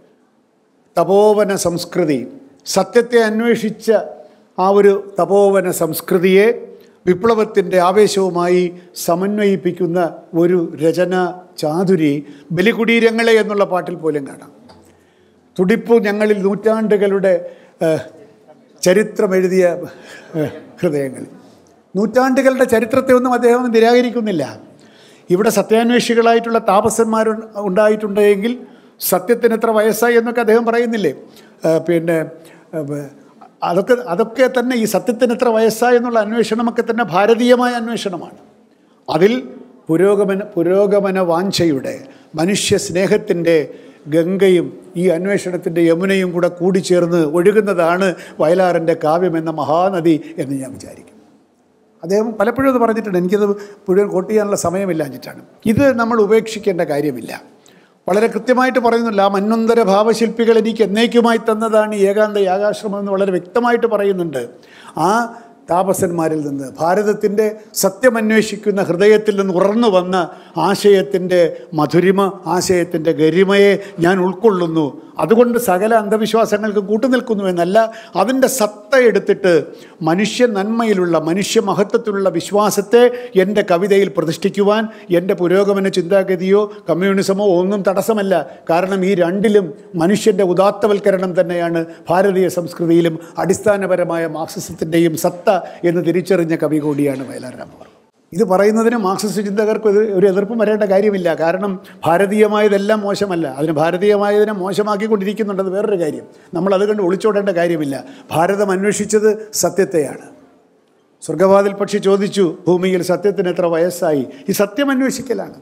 തപോവന സംസ്കൃതി സത്യത്തെ അന്വേഷിച്ച ആ ഒരു തപോവന സംസ്കൃതിയെ വിപ്ലവത്തിൻ്റെ ആവേശവുമായി സമന്വയിപ്പിക്കുന്ന ഒരു രചന ചാതുരി ബലികുടീരങ്ങളെ എന്നുള്ള പാട്ടിൽ പോലും കാണാം തുടിപ്പു ഞങ്ങളിൽ നൂറ്റാണ്ടുകളുടെ ഏഹ്, ചരിത്രം എഴുതിയ ഏഹ്, ഹൃദയങ്ങൾ നൂറ്റാണ്ടുകളുടെ ചരിത്രത്തെ ഒന്നും അദ്ദേഹം നിരാകരിക്കുന്നില്ല ഇവിടെ സത്യാന്വേഷികളായിട്ടുള്ള താപസന്മാർ ഉണ്ടായിട്ടുണ്ടെങ്കിൽ സത്യത്തിന് എത്ര വയസ്സായി എന്നൊക്കെ അദ്ദേഹം പറയുന്നില്ലേ ഏഹ്, പിന്നെ ഏഹ്, അതൊക്കെ അതൊക്കെ തന്നെ ഈ സത്യത്തിന് എത്ര വയസ്സായി എന്നുള്ള അന്വേഷണമൊക്കെ തന്നെ ഭാരതീയമായ അന്വേഷണമാണ് അതിൽ പുരോഗമന പുരോഗമന വാഞ്ചയുടെ മനുഷ്യ സ്നേഹത്തിൻ്റെ ഗംഗയും ഈ അന്വേഷണത്തിൻ്റെ യമുനയും കൂടെ കൂടിച്ചേർന്ന് ഒഴുകുന്നതാണ് വയലാറിൻ്റെ കാവ്യം എന്ന മഹാനദി എന്ന് ഞാൻ വിചാരിക്കും അദ്ദേഹം പലപ്പോഴും അത് പറഞ്ഞിട്ടുണ്ട് എനിക്കത് മുഴുവൻ കോട്ട് ചെയ്യാനുള്ള സമയമില്ലാഞ്ഞിട്ടാണ് ഇത് നമ്മൾ ഉപേക്ഷിക്കേണ്ട കാര്യമില്ല വളരെ കൃത്യമായിട്ട് പറയുന്നില്ല ആ മന്നൊന്തര ഭാവശില്പികൾ എനിക്ക് എന്നേക്കുമായി തന്നതാണ് ഈ ഏകാന്ത യാഗാശ്രമം എന്ന് വളരെ വ്യക്തമായിട്ട് പറയുന്നുണ്ട് ആ താപസന്മാരിൽ നിന്ന് ഭാരതത്തിൻ്റെ സത്യമന്വേഷിക്കുന്ന ഹൃദയത്തിൽ നിന്ന് ഉറന്നു വന്ന ആശയത്തിൻ്റെ മധുരിമ ആശയത്തിൻ്റെ ഗരിമയെ ഞാൻ ഉൾക്കൊള്ളുന്നു അതുകൊണ്ട് സകല അന്ധവിശ്വാസങ്ങൾക്ക് കൂട്ടുനിൽക്കുന്നു എന്നല്ല അതിൻ്റെ സത്ത എടുത്തിട്ട് മനുഷ്യ നന്മയിലുള്ള മനുഷ്യ മഹത്വത്തിലുള്ള വിശ്വാസത്തെ എൻ്റെ കവിതയിൽ പ്രതിഷ്ഠിക്കുവാൻ എൻ്റെ പുരോഗമന ചിന്താഗതിയോ കമ്മ്യൂണിസമോ ഒന്നും തടസ്സമല്ല കാരണം ഈ രണ്ടിലും മനുഷ്യൻ്റെ ഉദാത്തവൽക്കരണം തന്നെയാണ് ഭാരതീയ സംസ്കൃതിയിലും അടിസ്ഥാനപരമായ മാർക്സിസത്തിൻ്റെയും സത്ത എന്ന് തിരിച്ചറിഞ്ഞ കവി കൂടിയാണ് വയലാർ രാമവർമ്മ ഇത് പറയുന്നതിന് മാർക്സിസ്റ്റ് ചിന്തകർക്ക് ഒരു ഒരു എതിർപ്പും വരേണ്ട കാര്യമില്ല കാരണം ഭാരതീയമായതെല്ലാം മോശമല്ല അതിന് ഭാരതീയമായതിനെ മോശമാക്കിക്കൊണ്ടിരിക്കുന്നുണ്ടത് വേറൊരു കാര്യം നമ്മൾ അത് കണ്ട് ഒളിച്ചോടേണ്ട കാര്യമില്ല ഭാരതം അന്വേഷിച്ചത് സത്യത്തെയാണ് സ്വർഗവാതിൽ പക്ഷി ചോദിച്ചു ഭൂമിയിൽ സത്യത്തിന് എത്ര വയസ്സായി ഈ സത്യം അന്വേഷിക്കലാണ്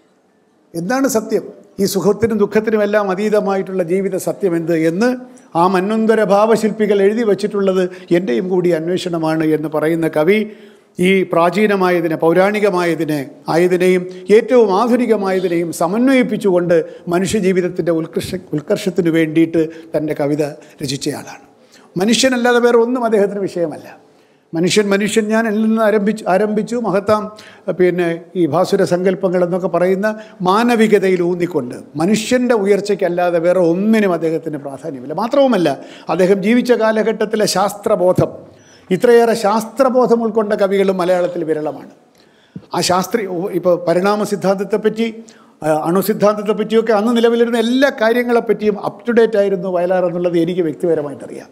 എന്താണ് സത്യം ഈ സുഖത്തിനും ദുഃഖത്തിനും എല്ലാം അതീതമായിട്ടുള്ള ജീവിത സത്യം എന്ത് എന്ന് ആ മന്വന്തര ഭാവശില്പികൾ എഴുതി വച്ചിട്ടുള്ളത് എൻ്റെയും കൂടി അന്വേഷണമാണ് എന്ന് പറയുന്ന കവി ഈ പ്രാചീനമായതിനെ പൗരാണികമായതിനെ ആയതിനെയും ഏറ്റവും ആധുനികമായതിനെയും സമന്വയിപ്പിച്ചുകൊണ്ട് മനുഷ്യജീവിതത്തിൻ്റെ ഉത്കർഷ ഉത്കർഷത്തിന് വേണ്ടിയിട്ട് തൻ്റെ കവിത രചിച്ചയാളാണ് മനുഷ്യനല്ലാതെ വേറെ ഒന്നും അദ്ദേഹത്തിന് വിഷയമല്ല മനുഷ്യൻ മനുഷ്യൻ ഞാൻ എന്നിൽ നിന്ന് ആരംഭിച്ചു ആരംഭിച്ചു മഹത്താം പിന്നെ ഈ ഭാസുര സങ്കല്പങ്ങൾ എന്നൊക്കെ പറയുന്ന മാനവികതയിൽ ഊന്നിക്കൊണ്ട് മനുഷ്യൻ്റെ ഉയർച്ചയ്ക്കല്ലാതെ വേറെ ഒന്നിനും അദ്ദേഹത്തിന് പ്രാധാന്യമില്ല മാത്രവുമല്ല അദ്ദേഹം ജീവിച്ച കാലഘട്ടത്തിലെ ശാസ്ത്രബോധം ഇത്രയേറെ ശാസ്ത്രബോധം ഉൾക്കൊണ്ട കവികളും മലയാളത്തിൽ വിരളമാണ് ആ ശാസ്ത്രീയ ഇപ്പോൾ പരിണാമ സിദ്ധാന്തത്തെപ്പറ്റി ആ, അണുസിദ്ധാന്തത്തെ പറ്റിയൊക്കെ അന്ന് നിലവിലിരുന്ന എല്ലാ കാര്യങ്ങളെപ്പറ്റിയും അപ് ടു ഡേറ്റ് ആയിരുന്നു വയലാർ എന്നുള്ളത് എനിക്ക് വ്യക്തിപരമായിട്ടറിയാം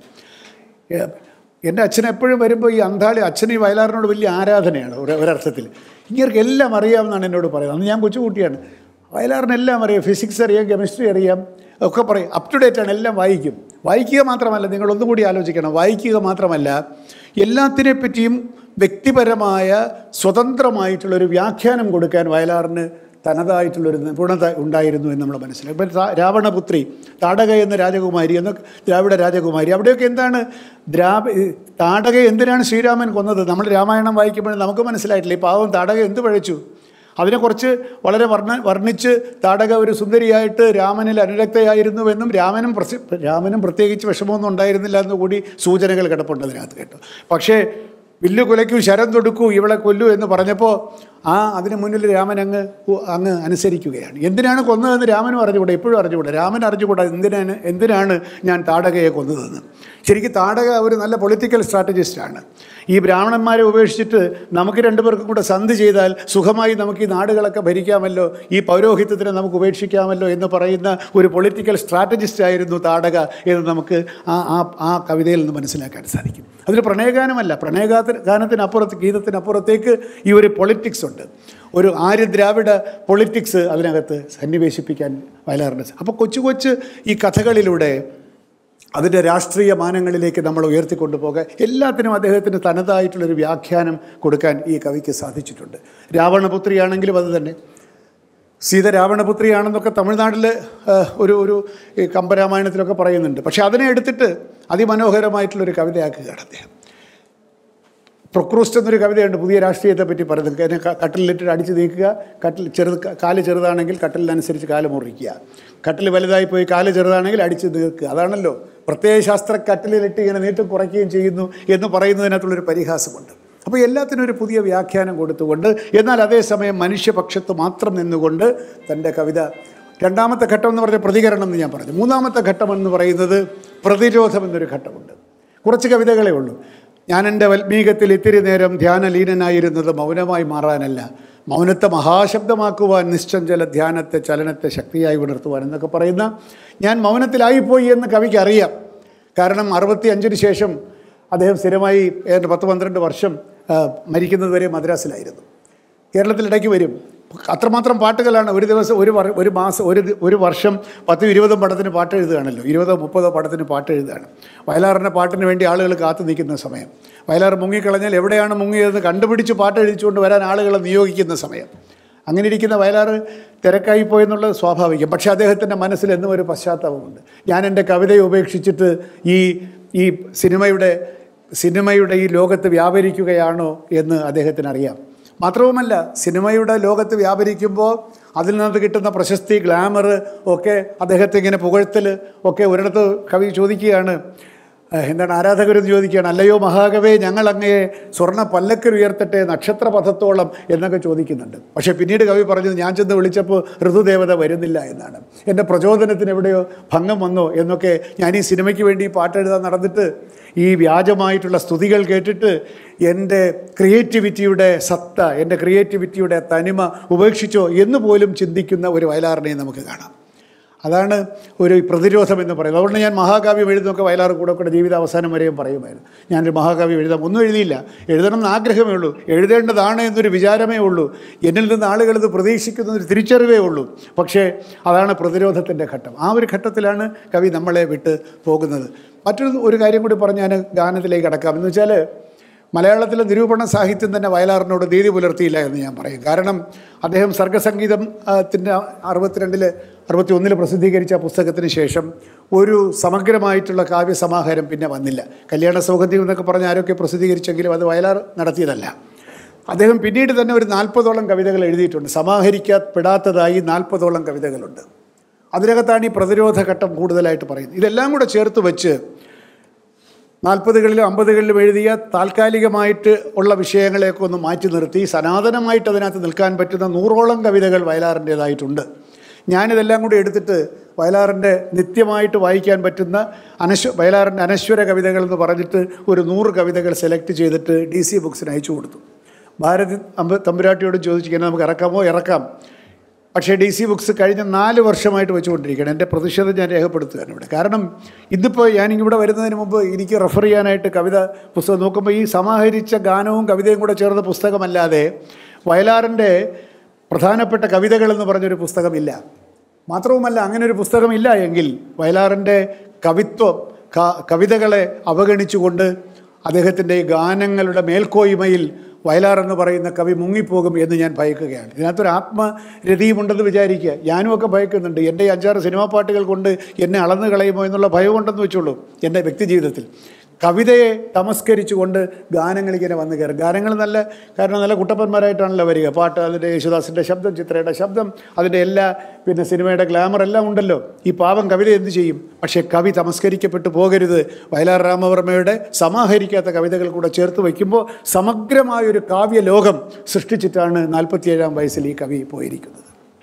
ഏ, എൻ്റെ അച്ഛൻ എപ്പോഴും വരുമ്പോൾ ഈ അന്താളി അച്ഛന് ഈ വയലാറിനോട് വലിയ ആരാധനയാണ് ഒരു ഒരർത്ഥത്തിൽ ഇങ്ങർക്ക് എല്ലാം അറിയാമെന്നാണ് എന്നോട് പറയുന്നത് അന്ന് ഞാൻ കൊച്ചുകുട്ടിയാണ് വയലാറിന് എല്ലാം അറിയാം ഫിസിക്സ് അറിയാം കെമിസ്ട്രി അറിയാം ഒക്കെ പറയും അപ് ടു ഡേറ്റ് ആണ് എല്ലാം വായിക്കും വായിക്കുക മാത്രമല്ല നിങ്ങൾ ഒന്നും കൂടി ആലോചിക്കണം വായിക്കുക മാത്രമല്ല എല്ലാത്തിനെ പറ്റിയും വ്യക്തിപരമായ സ്വതന്ത്രമായിട്ടുള്ളൊരു വ്യാഖ്യാനം കൊടുക്കാൻ വയലാറിന് തനതായിട്ടുള്ളൊരു നിപുണത ഉണ്ടായിരുന്നു എന്ന് നമ്മൾ മനസ്സിലാക്കും ഇപ്പം രാ- രാവണപുത്രി താടക എന്ന രാജകുമാരി എന്ന ദ്രാവിഡ രാജകുമാരി അവിടെയൊക്കെ എന്താണ് ദ്രാവ ഈ താടക എന്തിനാണ് ശ്രീരാമൻ കൊന്നത് നമ്മൾ രാമായണം വായിക്കുമ്പോൾ നമുക്ക് മനസ്സിലായിട്ടില്ല ഈ പാവം താടക എന്ത് പഴച്ചു അതിനെക്കുറിച്ച് വളരെ വർണ്ണ വർണ്ണിച്ച് താടക ഒരു സുന്ദരിയായിട്ട് രാമനിൽ അനുരക്തയായിരുന്നുവെന്നും രാമനും പ്രസി രാമനും പ്രത്യേകിച്ച് വിഷമമൊന്നും ഉണ്ടായിരുന്നില്ല എന്ന് കൂടി സൂചനകൾ കിടപ്പുണ്ട് അതിനകത്ത് കേട്ടോ പക്ഷേ വില്ല് കുലയ്ക്കൂ ശരം തൊടുക്കൂ ഇവളെ കൊല്ലൂ എന്ന് പറഞ്ഞപ്പോൾ ആ അതിന് മുന്നിൽ രാമൻ അങ്ങ് ഉ- അങ്ങ് അനുസരിക്കുകയാണ് എന്തിനാണ് കൊന്നതെന്ന് രാമനും അറിഞ്ഞുകൂടാ എപ്പോഴും അറിഞ്ഞുകൂടാ രാമൻ അറിഞ്ഞുകൂടാ എന്തിനാണ് എന്തിനാണ് ഞാൻ താടകയെ കൊന്നതെന്ന് ശരിക്കും താടക ഒരു നല്ല പൊളിറ്റിക്കൽ സ്ട്രാറ്റജിസ്റ്റാണ് ഈ ബ്രാഹ്മണന്മാരെ ഉപേക്ഷിച്ചിട്ട് നമുക്ക് രണ്ടുപേർക്കും കൂടെ സന്ധി ചെയ്താൽ സുഖമായി നമുക്ക് ഈ നാടുകളൊക്കെ ഭരിക്കാമല്ലോ ഈ പൗരോഹിത്യത്തിനെ നമുക്ക് ഉപേക്ഷിക്കാമല്ലോ എന്ന് പറയുന്ന ഒരു പൊളിറ്റിക്കൽ സ്ട്രാറ്റജിസ്റ്റ് ആയിരുന്നു താടക എന്ന് നമുക്ക് ആ ആ ആ കവിതയിൽ നിന്ന് മനസ്സിലാക്കാൻ സാധിക്കും അതൊരു പ്രണയഗാനമല്ല പ്രണയഗാന ഗാനത്തിനപ്പുറത്ത് ഗീതത്തിനപ്പുറത്തേക്ക് ഈ ഒരു പൊളിറ്റിക്സ് ഉണ്ട് ഒരു ആര്യ ദ്രാവിഡ പൊളിറ്റിക്സ് അതിനകത്ത് സന്നിവേശിപ്പിക്കാൻ വയലാറുണ്ട് അപ്പോൾ കൊച്ചു കൊച്ചു ഈ കഥകളിലൂടെ അതിൻ്റെ രാഷ്ട്രീയ മാനങ്ങളിലേക്ക് നമ്മൾ ഉയർത്തിക്കൊണ്ടുപോകാൻ എല്ലാത്തിനും അദ്ദേഹത്തിന് തനതായിട്ടുള്ളൊരു വ്യാഖ്യാനം കൊടുക്കാൻ ഈ കവിക്ക് സാധിച്ചിട്ടുണ്ട് രാവണപുത്രിയാണെങ്കിലും അത് തന്നെ സീത രാവണപുത്രിയാണെന്നൊക്കെ തമിഴ്നാട്ടിൽ ഒരു ഒരു ഈ കമ്പരാമായണത്തിലൊക്കെ പറയുന്നുണ്ട് പക്ഷേ അതിനെ എടുത്തിട്ട് അതിമനോഹരമായിട്ടുള്ളൊരു കവിതയാക്കുകയാണ് അദ്ദേഹം പ്രൊക്രൂസ്റ്റ് എന്നൊരു കവിതയുണ്ട് പുതിയ രാഷ്ട്രീയത്തെ പറ്റി പറയുന്നത് അതിനെ ക- കട്ടിലിലിട്ട് അടിച്ച് നീക്കുക കട്ടിൽ ചെറുത് ക- കാല് ചെറുതാണെങ്കിൽ കട്ടിലിനനുസരിച്ച് കാല് മുറിക്കുക കട്ടിൽ വലുതായി പോയി കാല് ചെറുതാണെങ്കിൽ അടിച്ച് നീക്കുക അതാണല്ലോ പ്രത്യയശാസ്ത്ര കട്ടിലിലിട്ട് ഇങ്ങനെ നീട്ടും കുറയ്ക്കുകയും ചെയ്യുന്നു എന്ന് പറയുന്നതിനകത്തുള്ളൊരു പരിഹാസമുണ്ട് അപ്പോൾ എല്ലാത്തിനും ഒരു പുതിയ വ്യാഖ്യാനം കൊടുത്തുകൊണ്ട് എന്നാൽ അതേസമയം മനുഷ്യപക്ഷത്ത് മാത്രം നിന്നുകൊണ്ട് തൻ്റെ കവിത രണ്ടാമത്തെ ഘട്ടം എന്ന് പറഞ്ഞ പ്രതികരണം എന്ന് ഞാൻ പറഞ്ഞു മൂന്നാമത്തെ ഘട്ടം എന്ന് പറയുന്നത് പ്രതിരോധം എന്നൊരു ഘട്ടമുണ്ട് കുറച്ച് കവിതകളേ ഉള്ളൂ ഞാൻ എൻ്റെ വൽമീകത്തിൽ ഇത്തിരി നേരം ധ്യാനലീനനായിരുന്നത് മൗനമായി മാറാനല്ല മൗനത്തെ മഹാശബ്ദമാക്കുവാൻ നിശ്ചഞ്ചല ധ്യാനത്തെ ചലനത്തെ ശക്തിയായി ഉണർത്തുവാൻ എന്നൊക്കെ പറയുന്ന ഞാൻ മൗനത്തിലായിപ്പോയി എന്ന് കവിക്ക് അറിയാം കാരണം അറുപത്തി അഞ്ചിന് ശേഷം അദ്ദേഹം സ്ഥിരമായി ഏതാണ്ട് പത്ത് പന്ത്രണ്ട് വർഷം ആ, മരിക്കുന്നത് വരെ മദ്രാസിലായിരുന്നു കേരളത്തിൽ ഇടയ്ക്ക് വരും അത്രമാത്രം പാട്ടുകളാണ് ഒരു ദിവസം ഒരു വർ- ഒരു മാസം ഒരു ദി- ഒരു വർഷം പത്തും ഇരുപതും പടത്തിന് പാട്ട് എഴുതുകയാണല്ലോ ഇരുപതോ മുപ്പതോ പടത്തിന് പാട്ട് എഴുതുകയാണ് വയലാറിൻ്റെ പാട്ടിന് വേണ്ടി ആളുകൾ കാത്തു നിൽക്കുന്ന സമയം വയലാർ മുങ്ങിക്കളഞ്ഞാൽ എവിടെയാണ് മുങ്ങിയതെന്ന് കണ്ടുപിടിച്ച് പാട്ട് എഴുതിച്ചുകൊണ്ട് വരാൻ ആളുകളെ നിയോഗിക്കുന്ന സമയം അങ്ങനെ ഇരിക്കുന്ന വയലാർ തിരക്കായി പോയെന്നുള്ളത് സ്വാഭാവികം പക്ഷേ അദ്ദേഹത്തിൻ്റെ മനസ്സിൽ എന്നും ഒരു പശ്ചാത്തലമുണ്ട് ഞാൻ എൻ്റെ കവിതയെ ഉപേക്ഷിച്ചിട്ട് ഈ ഈ സിനിമയുടെ സിനിമയുടെ ഈ ലോകത്ത് വ്യാപരിക്കുകയാണോ എന്ന് അദ്ദേഹത്തിന് അറിയാം മാത്രവുമല്ല സിനിമയുടെ ലോകത്ത് വ്യാപരിക്കുമ്പോൾ അതിൽ നിന്ന് കിട്ടുന്ന പ്രശസ്തി ഗ്ലാമർ ഒക്കെ അദ്ദേഹത്തെ ഇങ്ങനെ പുകഴ്ത്തൽ ഒക്കെ ഒരിടത്ത് കവി ചോദിക്കുകയാണ് ഏഹ് എന്താണ് ആരാധകരെന്ന് ചോദിക്കുകയാണ് അല്ലയോ മഹാകവേ ഞങ്ങൾ അങ്ങയെ സ്വർണ്ണ പല്ലക്കർ ഉയർത്തട്ടെ നക്ഷത്രപഥത്തോളം എന്നൊക്കെ ചോദിക്കുന്നുണ്ട് പക്ഷേ പിന്നീട് കവി പറഞ്ഞത് ഞാൻ ചെന്ന് വിളിച്ചപ്പോൾ ഋതുദേവത വരുന്നില്ല എന്നാണ് എൻ്റെ പ്രചോദനത്തിന് എവിടെയോ ഭംഗം വന്നോ എന്നൊക്കെ ഞാൻ ഈ സിനിമയ്ക്ക് വേണ്ടി ഈ പാട്ടെഴുതാൻ നടന്നിട്ട് ഈ വ്യാജമായിട്ടുള്ള സ്തുതികൾ കേട്ടിട്ട് എൻ്റെ ക്രിയേറ്റിവിറ്റിയുടെ സത്ത എൻ്റെ ക്രിയേറ്റിവിറ്റിയുടെ തനിമ ഉപേക്ഷിച്ചോ എന്ന് പോലും ചിന്തിക്കുന്ന ഒരു വയലാറിനെ നമുക്ക് കാണാം അതാണ് ഒരു പ്രതിരോധം എന്ന് പറയുന്നത് അതുകൊണ്ട് ഞാൻ മഹാകാവ്യം എഴുതുന്നൊക്കെ വയലാർ കൂടെ കൂടെ ജീവിത അവസാനം വരെയും പറയുമായിരുന്നു ഞാനൊരു മഹാകാവ്യം എഴുതാം ഒന്നും എഴുതിയില്ല എഴുതണം എന്ന് ആഗ്രഹമേ ഉള്ളൂ എഴുതേണ്ടതാണ് എന്നൊരു വിചാരമേ ഉള്ളൂ എന്നിൽ നിന്ന് ആളുകൾ ഇത് പ്രതീക്ഷിക്കുന്ന ഒരു തിരിച്ചറിവേ ഉള്ളൂ പക്ഷേ അതാണ് പ്രതിരോധത്തിൻ്റെ ഘട്ടം ആ ഒരു ഘട്ടത്തിലാണ് കവി നമ്മളെ വിട്ട് പോകുന്നത് മറ്റൊരു ഒരു കാര്യം കൂടി പറഞ്ഞ് ഞാൻ ഗാനത്തിലേക്ക് കടക്കാം എന്ന് വെച്ചാൽ മലയാളത്തിലെ നിരൂപണ സാഹിത്യം തന്നെ വയലാറിനോട് നീതി പുലർത്തിയില്ല എന്ന് ഞാൻ പറയും കാരണം അദ്ദേഹം സർഗസംഗീതത്തിൻ്റെ അറുപത്തിരണ്ടിൽ അറുപത്തി ഒന്നിൽ പ്രസിദ്ധീകരിച്ച പുസ്തകത്തിന് ശേഷം ഒരു സമഗ്രമായിട്ടുള്ള കാവ്യസമാഹാരം പിന്നെ വന്നില്ല കല്യാണ സൗഗന്ധ്യം എന്നൊക്കെ പറഞ്ഞ് ആരൊക്കെ പ്രസിദ്ധീകരിച്ചെങ്കിലും അത് വയലാർ നടത്തിയതല്ല അദ്ദേഹം പിന്നീട് തന്നെ ഒരു നാൽപ്പതോളം കവിതകൾ എഴുതിയിട്ടുണ്ട് സമാഹരിക്കപ്പെടാത്തതായി നാൽപ്പതോളം കവിതകളുണ്ട് അതിനകത്താണ് ഈ പ്രതിരോധ ഘട്ടം കൂടുതലായിട്ട് പറയുന്നത് ഇതെല്ലാം കൂടെ ചേർത്ത് വെച്ച് നാൽപ്പതുകളിലും അമ്പതുകളിലും എഴുതിയ താൽക്കാലികമായിട്ട് ഉള്ള വിഷയങ്ങളെയൊക്കെ ഒന്ന് മാറ്റി നിർത്തി സനാതനമായിട്ട് അതിനകത്ത് നിൽക്കാൻ പറ്റുന്ന നൂറോളം കവിതകൾ വയലാറിൻ്റേതായിട്ടുണ്ട് ഞാനിതെല്ലാം കൂടി എടുത്തിട്ട് വയലാറിൻ്റെ നിത്യമായിട്ട് വായിക്കാൻ പറ്റുന്ന അനശ്വ വയലാറിൻ്റെ അനശ്വര കവിതകൾ എന്ന് പറഞ്ഞിട്ട് ഒരു നൂറ് കവിതകൾ സെലക്ട് ചെയ്തിട്ട് ഡി സി ബുക്സിന് അയച്ചു കൊടുത്തു ഭാരതി അമ്പ തമ്പുരാട്ടിയോട് ചോദിച്ചിങ്ങനെ നമുക്ക് ഇറക്കാമോ ഇറക്കാം പക്ഷേ ഡി സി ബുക്സ് കഴിഞ്ഞ നാല് വർഷമായിട്ട് വെച്ചുകൊണ്ടിരിക്കുകയാണ് എൻ്റെ പ്രതിഷേധം ഞാൻ രേഖപ്പെടുത്തുകയാണ് ഇവിടെ കാരണം ഇന്നിപ്പോൾ ഞാനിവിടെ വരുന്നതിന് മുമ്പ് എനിക്ക് റെഫർ ചെയ്യാനായിട്ട് കവിത പുസ്തകം നോക്കുമ്പോൾ ഈ സമാഹരിച്ച ഗാനവും കവിതയും കൂടെ ചേർന്ന പുസ്തകമല്ലാതെ വയലാറിൻ്റെ പ്രധാനപ്പെട്ട കവിതകളെന്ന് പറഞ്ഞൊരു പുസ്തകമില്ല മാത്രവുമല്ല അങ്ങനെ ഒരു പുസ്തകമില്ല എങ്കിൽ വയലാറിൻ്റെ കവിത്വം ക- കവിതകളെ അവഗണിച്ചുകൊണ്ട് അദ്ദേഹത്തിൻ്റെ ഗാനങ്ങളുടെ മേൽക്കോയ്മയിൽ വയലാർ എന്ന് പറയുന്ന കവി മുങ്ങിപ്പോകും എന്ന് ഞാൻ ഭയക്കുകയാണ് ഇതിനകത്തൊരു ആത്മരതിയുമുണ്ടെന്ന് വിചാരിക്കുക ഞാനും ഒക്കെ ഭയക്കുന്നുണ്ട് എൻ്റെ ഈ അഞ്ചാറ് സിനിമാ പാട്ടുകൾ കൊണ്ട് എന്നെ അളന്നു കളയുമോ എന്നുള്ള ഭയമുണ്ടെന്ന് വെച്ചോളൂ എൻ്റെ വ്യക്തിജീവിതത്തിൽ കവിതയെ തമസ്കരിച്ചുകൊണ്ട് ഗാനങ്ങൾ ഇങ്ങനെ വന്നു കയറും ഗാനങ്ങൾ നല്ല കാരണം നല്ല കുട്ടപ്പന്മാരായിട്ടാണല്ലോ വരിക പാട്ട് അതിൻ്റെ യേശുദാസിൻ്റെ ശബ്ദം ചിത്രയുടെ ശബ്ദം അതിൻ്റെ എല്ലാ പിന്നെ സിനിമയുടെ ഗ്ലാമർ എല്ലാം ഉണ്ടല്ലോ ഈ പാവം കവിത എന്ത് ചെയ്യും പക്ഷേ കവി തമസ്കരിക്കപ്പെട്ടു പോകരുത് വയലാർ രാമവർമ്മയുടെ സമാഹരിക്കാത്ത കവിതകൾ കൂടെ ചേർത്ത് വയ്ക്കുമ്പോൾ സമഗ്രമായൊരു കാവ്യലോകം സൃഷ്ടിച്ചിട്ടാണ് നാൽപ്പത്തിയേഴാം വയസ്സിൽ ഈ കവി പോയിരിക്കുന്നത്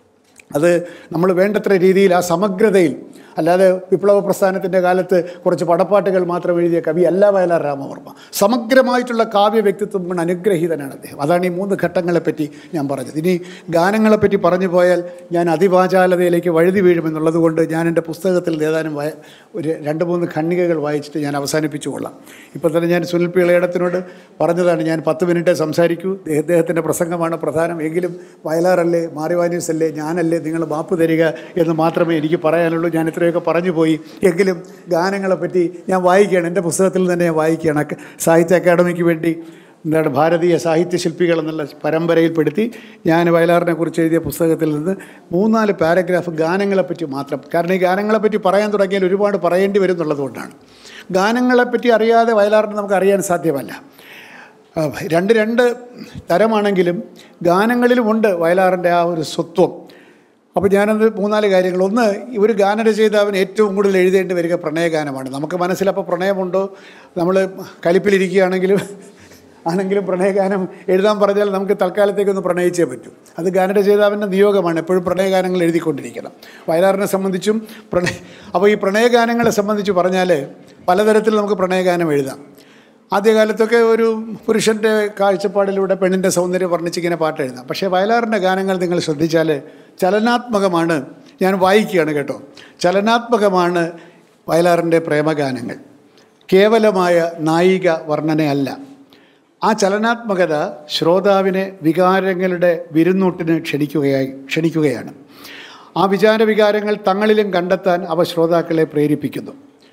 അത് നമ്മൾ വേണ്ടത്ര രീതിയിൽ ആ സമഗ്രതയിൽ അല്ലാതെ വിപ്ലവ പ്രസ്ഥാനത്തിൻ്റെ കാലത്ത് കുറച്ച് പടപ്പാട്ടുകൾ മാത്രം എഴുതിയ കവി അല്ല വയലാർ രാമവർമ്മ സമഗ്രമായിട്ടുള്ള കാവ്യ വ്യക്തിത്വം കൊണ്ട് അനുഗ്രഹീതനാണ് അദ്ദേഹം അതാണ് ഈ മൂന്ന് ഘട്ടങ്ങളെപ്പറ്റി ഞാൻ പറഞ്ഞത് ഇനി ഗാനങ്ങളെപ്പറ്റി പറഞ്ഞു പോയാൽ ഞാൻ അതിവാചാലതയിലേക്ക് വഴുതി വീഴുമെന്നുള്ളത് കൊണ്ട് ഞാൻ എൻ്റെ പുസ്തകത്തിൽ ഏതാനും വായ ഒരു രണ്ട് മൂന്ന് ഖണ്ഡികകൾ വായിച്ചിട്ട് ഞാൻ അവസാനിപ്പിച്ചു കൊള്ളാം ഇപ്പോൾ തന്നെ ഞാൻ സുനിൽ പി ഇളയിടത്തിനോട് പറഞ്ഞതാണ് ഞാൻ പത്ത് മിനിറ്റേ സംസാരിക്കൂ അദ്ദേഹത്തിൻ്റെ പ്രസംഗമാണ് പ്രധാനം എങ്കിലും വയലാറല്ലേ മാറിവാനീസ് അല്ലേ ഞാനല്ലേ നിങ്ങൾ മാപ്പ് തരിക എന്ന് മാത്രമേ എനിക്ക് പറയാനുള്ളൂ ഞാൻ ഇത്രയൊക്കെ പറഞ്ഞു പോയി എങ്കിലും ഗാനങ്ങളെപ്പറ്റി ഞാൻ വായിക്കുകയാണ് എൻ്റെ പുസ്തകത്തിൽ തന്നെ ഞാൻ വായിക്കുകയാണ് അക്ക- സാഹിത്യ അക്കാദമിക്ക് വേണ്ടി എന്താണ് ഭാരതീയ സാഹിത്യ ശില്പികൾ എന്നുള്ള പരമ്പരയിൽപ്പെടുത്തി ഞാൻ വയലാറിനെ കുറിച്ച് എഴുതിയ പുസ്തകത്തിൽ നിന്ന് മൂന്നാല് പാരഗ്രാഫ് ഗാനങ്ങളെപ്പറ്റി മാത്രം കാരണം ഈ ഗാനങ്ങളെപ്പറ്റി പറയാൻ തുടങ്ങിയാൽ ഒരുപാട് പറയേണ്ടി വരും എന്നുള്ളതുകൊണ്ടാണ് ഗാനങ്ങളെപ്പറ്റി അറിയാതെ വയലാറിനെ നമുക്ക് അറിയാൻ സാധ്യമല്ല ആ, രണ്ട് രണ്ട് തരമാണെങ്കിലും ഗാനങ്ങളിലുമുണ്ട് വയലാറിൻ്റെ ആ ഒരു സ്വത്വം അപ്പോൾ ഞാനത് മൂന്നാല് കാര്യങ്ങൾ ഒന്ന് ഈ ഒരു ഗാനരചയിതാവിന് ഏറ്റവും കൂടുതൽ എഴുതേണ്ടി വരിക പ്രണയഗാനമാണ് നമുക്ക് മനസ്സിലപ്പോൾ പ്രണയമുണ്ടോ നമ്മൾ കലിപ്പിലിരിക്കുകയാണെങ്കിലും ആണെങ്കിലും പ്രണയഗാനം എഴുതാൻ പറഞ്ഞാൽ നമുക്ക് തൽക്കാലത്തേക്കൊന്ന് പ്രണയിച്ചേ പറ്റൂ അത് ഗാനരചയിതാവിൻ്റെ നിയോഗമാണ് എപ്പോഴും പ്രണയഗാനങ്ങൾ എഴുതിക്കൊണ്ടിരിക്കണം വയലാറിനെ സംബന്ധിച്ചും പ്രണയ അപ്പോൾ ഈ പ്രണയഗാനങ്ങളെ സംബന്ധിച്ച് പറഞ്ഞാൽ പലതരത്തിൽ നമുക്ക് പ്രണയഗാനം എഴുതാം ആദ്യകാലത്തൊക്കെ ഒരു പുരുഷൻ്റെ കാഴ്ചപ്പാടിലൂടെ പെണ്ണിൻ്റെ സൗന്ദര്യം വർണ്ണിച്ചിങ്ങനെ പാട്ട് എഴുതാം പക്ഷേ വയലാറിൻ്റെ ഗാനങ്ങൾ നിങ്ങൾ ശ്രദ്ധിച്ചാൽ ചലനാത്മകമാണ് ഞാൻ വായിക്കുകയാണ് കേട്ടോ ചലനാത്മകമാണ് വയലാറിൻ്റെ പ്രേമഗാനങ്ങൾ കേവലമായ നായിക വർണ്ണനയല്ല ആ ചലനാത്മകത ശ്രോതാവിനെ വികാരങ്ങളുടെ വിരുന്നൂട്ടിന് ക്ഷണിക്കുകയായി ക്ഷണിക്കുകയാണ് ആ വിചാര വികാരങ്ങൾ തങ്ങളിലും കണ്ടെത്താൻ അവ ശ്രോതാക്കളെ പ്രേരിപ്പിക്കുന്നു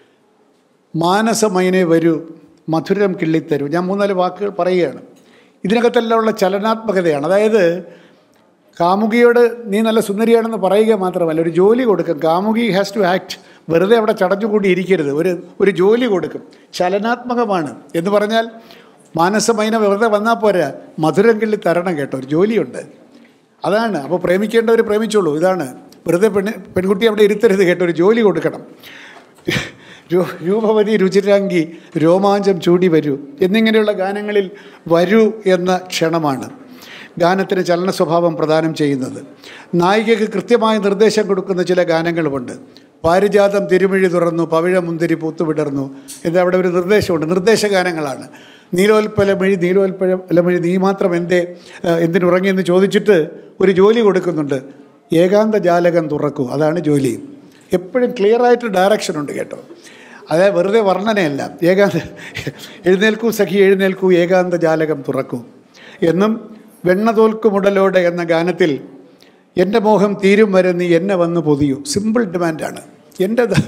മാനസമൈനെ വരൂ മധുരം കിള്ളിത്തരൂ ഞാൻ മൂന്നാല് വാക്കുകൾ പറയുകയാണ് ഇതിനകത്തെല്ലാം ഉള്ള ചലനാത്മകതയാണ് അതായത് കാമുകിയോട് നീ നല്ല സുന്ദരിയാണെന്ന് പറയുക മാത്രമല്ല ഒരു ജോലി കൊടുക്കും കാമുകി ഹാസ് ടു ആക്ട് വെറുതെ അവിടെ ചടഞ്ഞുകൂടി ഇരിക്കരുത് ഒരു ഒരു ജോലി കൊടുക്കും ചലനാത്മകമാണ് എന്ന് പറഞ്ഞാൽ മാനസമൈന വെറുതെ വന്നാൽ പോരാ മധുരം കിള്ളി തരണം കേട്ടോ ഒരു ജോലിയുണ്ട് അതാണ് അപ്പോൾ പ്രേമിക്കേണ്ടവർ പ്രേമിച്ചോളൂ ഇതാണ് വെറുതെ പെണ്ണ് പെൺകുട്ടി അവിടെ ഇരുത്തരുത് കേട്ടോ ഒരു ജോലി കൊടുക്കണം രൂ- രൂപവതി രുചിരാങ്കി രോമാഞ്ചം ചൂടി വരൂ എന്നിങ്ങനെയുള്ള ഗാനങ്ങളിൽ വരൂ എന്ന ക്ഷണമാണ് ഗാനത്തിന് ചലന സ്വഭാവം പ്രദാനം ചെയ്യുന്നത് നായികയ്ക്ക് കൃത്യമായ നിർദ്ദേശം കൊടുക്കുന്ന ചില ഗാനങ്ങളുമുണ്ട് പാരിജാതം തിരുമിഴി തുറന്നു പവിഴ മുന്തിരി പൂത്തുവിടർന്നു ഇത് അവിടെ ഒരു നിർദ്ദേശമുണ്ട് നിർദ്ദേശ ഗാനങ്ങളാണ് നീലോൽപ്പലമിഴി നീലോൽപ്പലമിഴി നീ മാത്രം എന്തേ ഏഹ്, എന്തിനുറങ്ങിയെന്ന് ചോദിച്ചിട്ട് ഒരു ജോലി കൊടുക്കുന്നുണ്ട് ഏകാന്ത ജാലകം തുറക്കൂ അതാണ് ജോലി എപ്പോഴും ക്ലിയറായിട്ട് ഡയറക്ഷൻ ഉണ്ട് കേട്ടോ അതായത് വെറുതെ വർണ്ണനയല്ല ഏകാന്ത എഴുന്നേൽക്കൂ സഖി എഴുന്നേൽക്കൂ ഏകാന്ത ജാലകം തുറക്കൂ എന്നും വെണ്ണ തോൽക്കുമുടലോടെ എന്ന ഗാനത്തിൽ എൻ്റെ മോഹം തീരും വരെ നീ എന്നെ വന്ന് പൊതിയൂ സിമ്പിൾ ഡിമാൻഡാണ് എൻ്റെ ദ-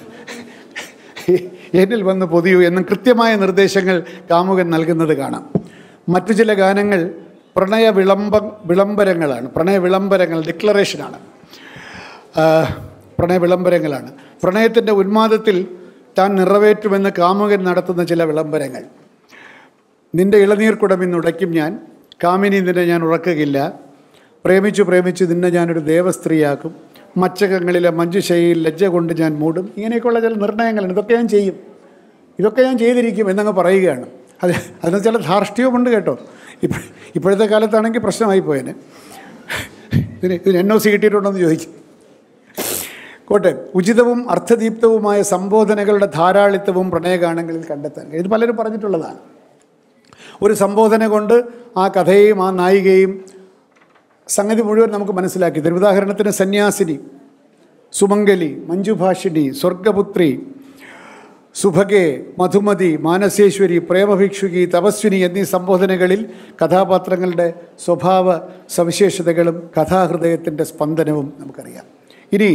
എന്നിൽ വന്ന് പൊതിയൂ എന്നും കൃത്യമായ നിർദ്ദേശങ്ങൾ കാമുകൻ നൽകുന്നത് കാണാം മറ്റു ചില ഗാനങ്ങൾ പ്രണയ വിളംബ വിളംബരങ്ങളാണ് പ്രണയ വിളംബരങ്ങൾ ഡിക്ലറേഷനാണ് ആ, പ്രണയ വിളംബരങ്ങളാണ് പ്രണയത്തിൻ്റെ ഉന്മാദത്തിൽ താൻ നിറവേറ്റുമെന്ന് കാമുകൻ നടത്തുന്ന ചില വിളംബരങ്ങൾ നിന്റെ ഇളനീർ കുടമിന്നുടയ്ക്കും ഞാൻ കാമിനി നിന്നെ ഞാൻ ഉറക്കുകയില്ല പ്രേമിച്ചു പ്രേമിച്ച് നിന്നെ ഞാനൊരു ദേവസ്ത്രീയാക്കും മച്ചകങ്ങളിലെ മഞ്ജുശയിൽ ലജ്ജ കൊണ്ട് ഞാൻ മൂടും ഇങ്ങനെയൊക്കെയുള്ള ചില നിർണയങ്ങളുണ്ട് ഇതൊക്കെ ഞാൻ ചെയ്യും ഇതൊക്കെ ഞാൻ ചെയ്തിരിക്കും എന്നങ്ങ് പറയുകയാണ് അത് അതിന് ചില ധാർഷ്ട്യവുമുണ്ട് കേട്ടോ ഇപ്പ ഇപ്പോഴത്തെ കാലത്താണെങ്കിൽ പ്രശ്നമായി പോയേനെ ഇതിന് ഇതിന് എൻ ഒ സി കിട്ടിയിട്ടുണ്ടോയെന്ന് ചോദിക്കും കോട്ടെ ഉചിതവും അർത്ഥദീപ്തവുമായ സംബോധനകളുടെ ധാരാളിത്തവും പ്രണയഗാനങ്ങളിൽ കണ്ടെത്താൻ കഴിയും. ഇത് പലരും പറഞ്ഞിട്ടുള്ളതാണ് ഒരു സംബോധന കൊണ്ട് ആ കഥയെയും ആ നായികയും സംഗതി മുഴുവൻ നമുക്ക് മനസ്സിലാക്കി തരും ഉദാഹരണത്തിന് സന്യാസിനി സുമംഗലി മഞ്ജുഭാഷിണി സ്വർഗപുത്രി സുഭഗെ മധുമതി മാനസേശ്വരി പ്രേമഭിക്ഷുകി തപസ്വിനി എന്നീ സംബോധനകളിൽ കഥാപാത്രങ്ങളുടെ സ്വഭാവ സവിശേഷതകളും കഥാഹൃദയത്തിൻ്റെ സ്പന്ദനവും നമുക്കറിയാം ഇനി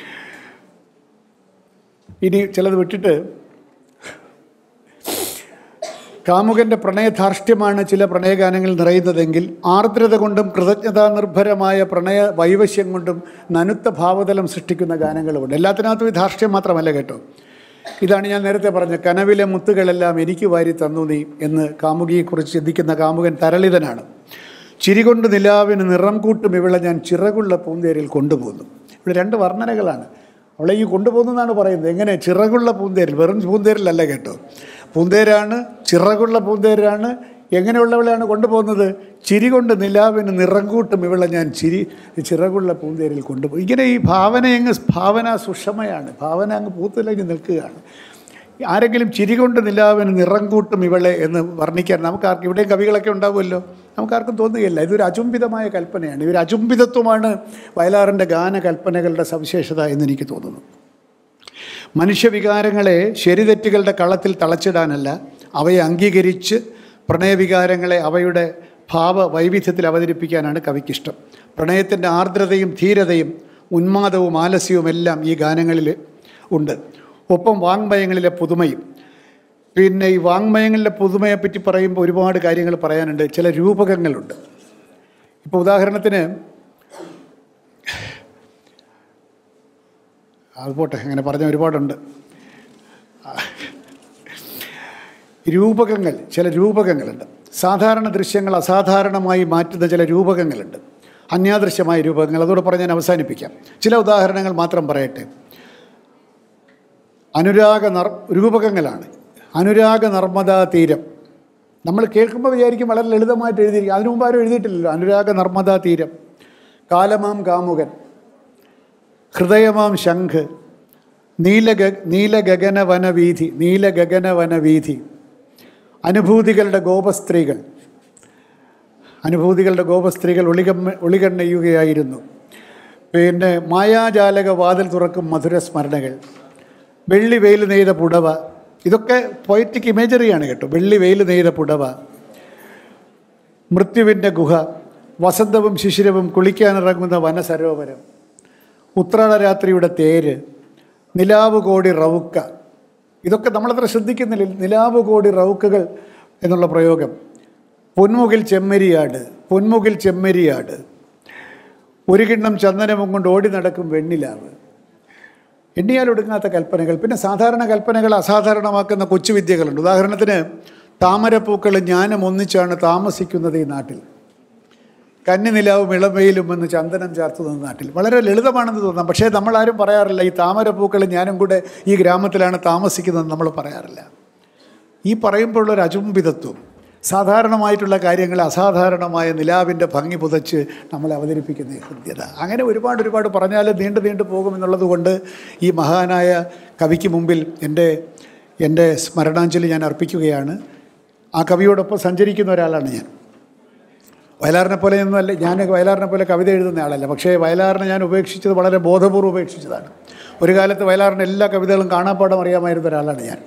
ഇനി ചിലത് വിട്ടിട്ട് കാമുകന്റെ പ്രണയധാർഷ്ട്യമാണ് ചില പ്രണയഗാനങ്ങൾ നിറയുന്നതെങ്കിൽ ആർദ്രത കൊണ്ടും കൃതജ്ഞതാ നിർഭരമായ പ്രണയ വൈവശ്യം കൊണ്ടും നനുത്ത ഭാവതലം സൃഷ്ടിക്കുന്ന ഗാനങ്ങളുമുണ്ട് എല്ലാത്തിനകത്തും ഈ ധാർഷ്ട്യം മാത്രമല്ല കേട്ടോ ഇതാണ് ഞാൻ നേരത്തെ പറഞ്ഞ കനവിലെ മുത്തുകളെല്ലാം എനിക്ക് വാരി തന്നു നീ എന്ന് കാമുകിയെക്കുറിച്ച് ചിന്തിക്കുന്ന കാമുകൻ തരളിതനാണ് ചിരികൊണ്ട് നിലാവിന് നിറം കൂട്ടും ഇവളെ ഞാൻ ചിറകുള്ള പൂന്തേരിൽ കൊണ്ടുപോകുന്നു ഇവിടെ രണ്ട് വർണ്ണനകളാണ് അവളെ ഈ കൊണ്ടുപോകുന്നതാണ് പറയുന്നത് എങ്ങനെ ചിറകുള്ള പൂന്തേരിൽ വെറും പൂന്തേരിലല്ല കേട്ടോ പൂന്തേരാണ് ചിറകുള്ള പൂന്തേരാണ് എങ്ങനെയുള്ളവളെയാണ് കൊണ്ടുപോകുന്നത് ചിരി കൊണ്ട് നിലാവിന് നിറം കൂട്ടും ഇവളെ ഞാൻ ചിരി ചിറകുള്ള പൂന്തേരിൽ കൊണ്ടുപോകും ഇങ്ങനെ ഈ ഭാവന അങ്ങ് ഭാവന സുഷമയാണ് ഭാവന അങ്ങ് പൂത്തിലങ്ങ് നിൽക്കുകയാണ് ആരെങ്കിലും ചിരി കൊണ്ട് നിലാവിന് നിറം കൂട്ടും ഇവളെ എന്ന് വർണ്ണിക്കാൻ നമുക്കാർക്കും ഇവിടെയും കവികളൊക്കെ ഉണ്ടാവുമല്ലോ നമുക്കാർക്കും തോന്നുകയില്ല ഇതൊരു അചുംബിതമായ കൽപ്പനയാണ് ഇതൊരു അചുംബിതത്വമാണ് വയലാറിൻ്റെ ഗാനകൽപ്പനകളുടെ സവിശേഷത എന്നെനിക്ക് തോന്നുന്നു മനുഷ്യവികാരങ്ങളെ ശരിതെറ്റുകളുടെ കളത്തിൽ തളച്ചിടാനല്ല അവയെ അംഗീകരിച്ച് പ്രണയവികാരങ്ങളെ അവയുടെ ഭാവ വൈവിധ്യത്തിൽ അവതരിപ്പിക്കാനാണ് കവിക്കിഷ്ടം പ്രണയത്തിൻ്റെ ആർദ്രതയും ധീരതയും ഉന്മാദവും ആലസ്യവും എല്ലാം ഈ ഗാനങ്ങളിൽ ഉണ്ട് ഒപ്പം വാങ്മയങ്ങളിലെ പുതുമയും പിന്നെ ഈ വാങ്മയങ്ങളിലെ പുതുമയെപ്പറ്റി പറയുമ്പോൾ ഒരുപാട് കാര്യങ്ങൾ പറയാനുണ്ട് ചില രൂപകങ്ങളുണ്ട് ഇപ്പോൾ ഉദാഹരണത്തിന് അത് പോട്ടെ അങ്ങനെ പറഞ്ഞ ഒരുപാടുണ്ട് രൂപകങ്ങൾ ചില രൂപകങ്ങളുണ്ട് സാധാരണ ദൃശ്യങ്ങൾ അസാധാരണമായി മാറ്റുന്ന ചില രൂപകങ്ങളുണ്ട് അന്യാദൃശ്യമായ രൂപകങ്ങൾ അതോടെ പറഞ്ഞ് ഞാൻ അവസാനിപ്പിക്കാം ചില ഉദാഹരണങ്ങൾ മാത്രം പറയട്ടെ അനുരാഗ നർ രൂപകങ്ങളാണ് അനുരാഗ നർമ്മദാ തീരം നമ്മൾ കേൾക്കുമ്പോൾ വിചാരിക്കും വളരെ ലളിതമായിട്ട് എഴുതിയിരിക്കും അതിനു മുമ്പ് ആരും എഴുതിയിട്ടില്ലല്ലോ അനുരാഗ നർമ്മദാ തീരം കാലമാം കാമുകൻ ഹൃദയമാം ശംഖ് നീലഗ നീലഗഗന വനവീഥി നീലഗഗന വനവീഥി അനുഭൂതികളുടെ ഗോപസ്ത്രീകൾ അനുഭൂതികളുടെ ഗോപസ്ത്രീകൾ ഒളികമ്മ ഒളികണ്ണയുകയായിരുന്നു പിന്നെ മായാജാലക വാതിൽ തുറക്കും മധുര സ്മരണകൾ വെള്ളി വെയിൽ നെയ്ത പുടവ ഇതൊക്കെ പൊയറ്റിക് ഇമേജറിയാണ് കേട്ടോ വെള്ളി വെയിൽ നെയ്ത പുടവ മൃത്യുവിൻ്റെ ഗുഹ വസന്തവും ശിശിരവും കുളിക്കാനിറങ്ങുന്ന വനസരോവരം ഉത്രാടരാത്രിയുടെ തേര് നിലാവ് കോടി റവുക്ക ഇതൊക്കെ നമ്മളത്ര ശ്രദ്ധിക്കുന്നില്ല നിലാവ് കോടി റവുക്കകൾ എന്നുള്ള പ്രയോഗം പൊന്മുകിൽ ചെമ്മരിയാട് പൊന്മുകിൽ ചെമ്മരിയാട് ഒരു കിണ്ണം ചന്ദനവും കൊണ്ട് ഓടി നടക്കും വെണ്ണിലാവ് എണ്ണിയാൽ ഒടുങ്ങാത്ത കൽപ്പനകൾ പിന്നെ സാധാരണ കൽപ്പനകൾ അസാധാരണമാക്കുന്ന കൊച്ചുവിദ്യകളുണ്ട് ഉദാഹരണത്തിന് താമരപ്പൂക്കൾ ജ്ഞാനം ഒന്നിച്ചാണ് താമസിക്കുന്നത് ഈ നാട്ടിൽ കന്നിനിലാവും ഇളമയിലും എന്ന് ചന്ദനം ചാർത്തുന്ന നാട്ടിൽ വളരെ ലളിതമാണെന്ന് തോന്നാം പക്ഷേ നമ്മളാരും പറയാറില്ല ഈ താമരപ്പൂക്കൾ ഞാനും കൂടെ ഈ ഗ്രാമത്തിലാണ് താമസിക്കുന്നത് നമ്മൾ പറയാറില്ല ഈ പറയുമ്പോഴുള്ളൊരു അചുംബിതത്വം സാധാരണമായിട്ടുള്ള കാര്യങ്ങൾ അസാധാരണമായ നിലാവിൻ്റെ ഭംഗി പുതച്ച് നമ്മൾ അവതരിപ്പിക്കുന്ന ഈ ഹൃദ്യത അങ്ങനെ ഒരുപാട് ഒരുപാട് പറഞ്ഞാൽ നീണ്ടു നീണ്ടു പോകുമെന്നുള്ളത് കൊണ്ട് ഈ മഹാനായ കവിക്ക് മുമ്പിൽ എൻ്റെ എൻ്റെ സ്മരണാഞ്ജലി ഞാൻ അർപ്പിക്കുകയാണ് ആ കവിയോടൊപ്പം സഞ്ചരിക്കുന്ന ഒരാളാണ് ഞാൻ വയലാറിനെ പോലെ ഒന്നുമല്ല ഞാൻ വയലാറിനെ പോലെ കവിത എഴുതുന്ന ആളല്ല പക്ഷേ വയലാറിനെ ഞാൻ ഉപേക്ഷിച്ചത് വളരെ ബോധപൂർവ്വം ഉപേക്ഷിച്ചതാണ് ഒരു കാലത്ത് വയലാറിൻ്റെ എല്ലാ കവിതകളും കാണാപ്പാടം അറിയാമായിരുന്ന ഒരാളാണ് ഞാൻ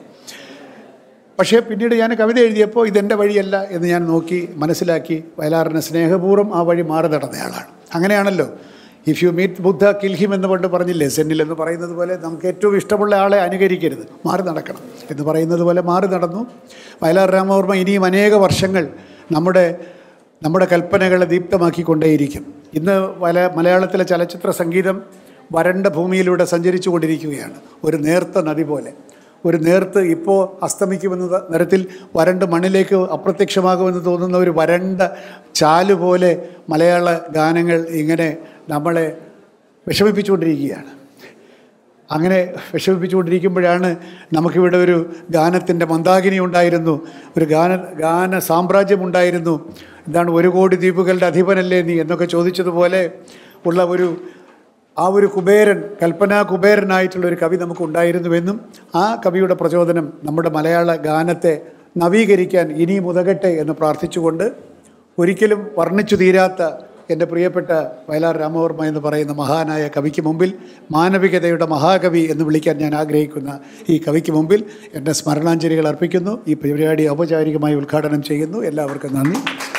പക്ഷേ പിന്നീട് ഞാൻ കവിത എഴുതിയപ്പോൾ ഇതെൻ്റെ വഴിയല്ല എന്ന് ഞാൻ നോക്കി മനസ്സിലാക്കി വയലാറിനെ സ്നേഹപൂർവ്വം ആ വഴി മാറി നടന്നയാളാണ് അങ്ങനെയാണല്ലോ if you meet Buddha kill him എന്ന് പണ്ട് പറഞ്ഞില്ലേ സെന്നിൽ എന്ന് പറയുന്നത് പോലെ നമുക്ക് ഏറ്റവും ഇഷ്ടമുള്ള ആളെ അനുകരിക്കരുത് മാറി നടക്കണം എന്ന് പറയുന്നത് പോലെ മാറി നടന്നു വയലാർ രാമവർമ്മ ഇനിയും അനേക വർഷങ്ങൾ നമ്മുടെ നമ്മുടെ കൽപ്പനകളെ ദീപ്തമാക്കിക്കൊണ്ടേയിരിക്കും ഇന്ന് വല മലയാളത്തിലെ ചലച്ചിത്ര സംഗീതം വരണ്ട ഭൂമിയിലൂടെ സഞ്ചരിച്ചു കൊണ്ടിരിക്കുകയാണ് ഒരു നേർത്ത നദി പോലെ ഒരു നേർത്ത് ഇപ്പോൾ അസ്തമിക്കുമെന്ന നിരത്തിൽ വരണ്ട് മണ്ണിലേക്ക് അപ്രത്യക്ഷമാകുമെന്ന് തോന്നുന്ന ഒരു വരണ്ട ചാല് പോലെ മലയാള ഗാനങ്ങൾ ഇങ്ങനെ നമ്മളെ വിഷമിപ്പിച്ചുകൊണ്ടിരിക്കുകയാണ് അങ്ങനെ വിഷമിപ്പിച്ചുകൊണ്ടിരിക്കുമ്പോഴാണ് നമുക്കിവിടെ ഒരു ഗാനത്തിൻ്റെ മന്ദാകിനി ഉണ്ടായിരുന്നു ഒരു ഗാന ഗാന സാമ്രാജ്യം ഉണ്ടായിരുന്നു എന്താണ് ഒരു കോടി ദ്വീപുകളുടെ അധിപനല്ലേ നീ എന്നൊക്കെ ചോദിച്ചതുപോലെ ഉള്ള ഒരു ആ ഒരു കുബേരൻ കൽപ്പനാ കുബേരനായിട്ടുള്ള ഒരു കവി നമുക്ക് ഉണ്ടായിരുന്നുവെന്നും ആ കവിയുടെ പ്രചോദനം നമ്മുടെ മലയാള ഗാനത്തെ നവീകരിക്കാൻ ഇനിയും ഉതകട്ടെ എന്ന് പ്രാർത്ഥിച്ചുകൊണ്ട് ഒരിക്കലും വർണ്ണിച്ചു തീരാത്ത എൻ്റെ പ്രിയപ്പെട്ട വയലാർ രാമവർമ്മ എന്ന് പറയുന്ന മഹാനായ കവിക്ക് മുമ്പിൽ മാനവികതയുടെ മഹാകവി എന്ന് വിളിക്കാൻ ഞാൻ ആഗ്രഹിക്കുന്ന ഈ കവിക്ക് മുമ്പിൽ എൻ്റെ സ്മരണാഞ്ജലികൾ അർപ്പിക്കുന്നു ഈ പരിപാടി ഔപചാരികമായി ഉദ്ഘാടനം ചെയ്യുന്നു എല്ലാവർക്കും നന്ദി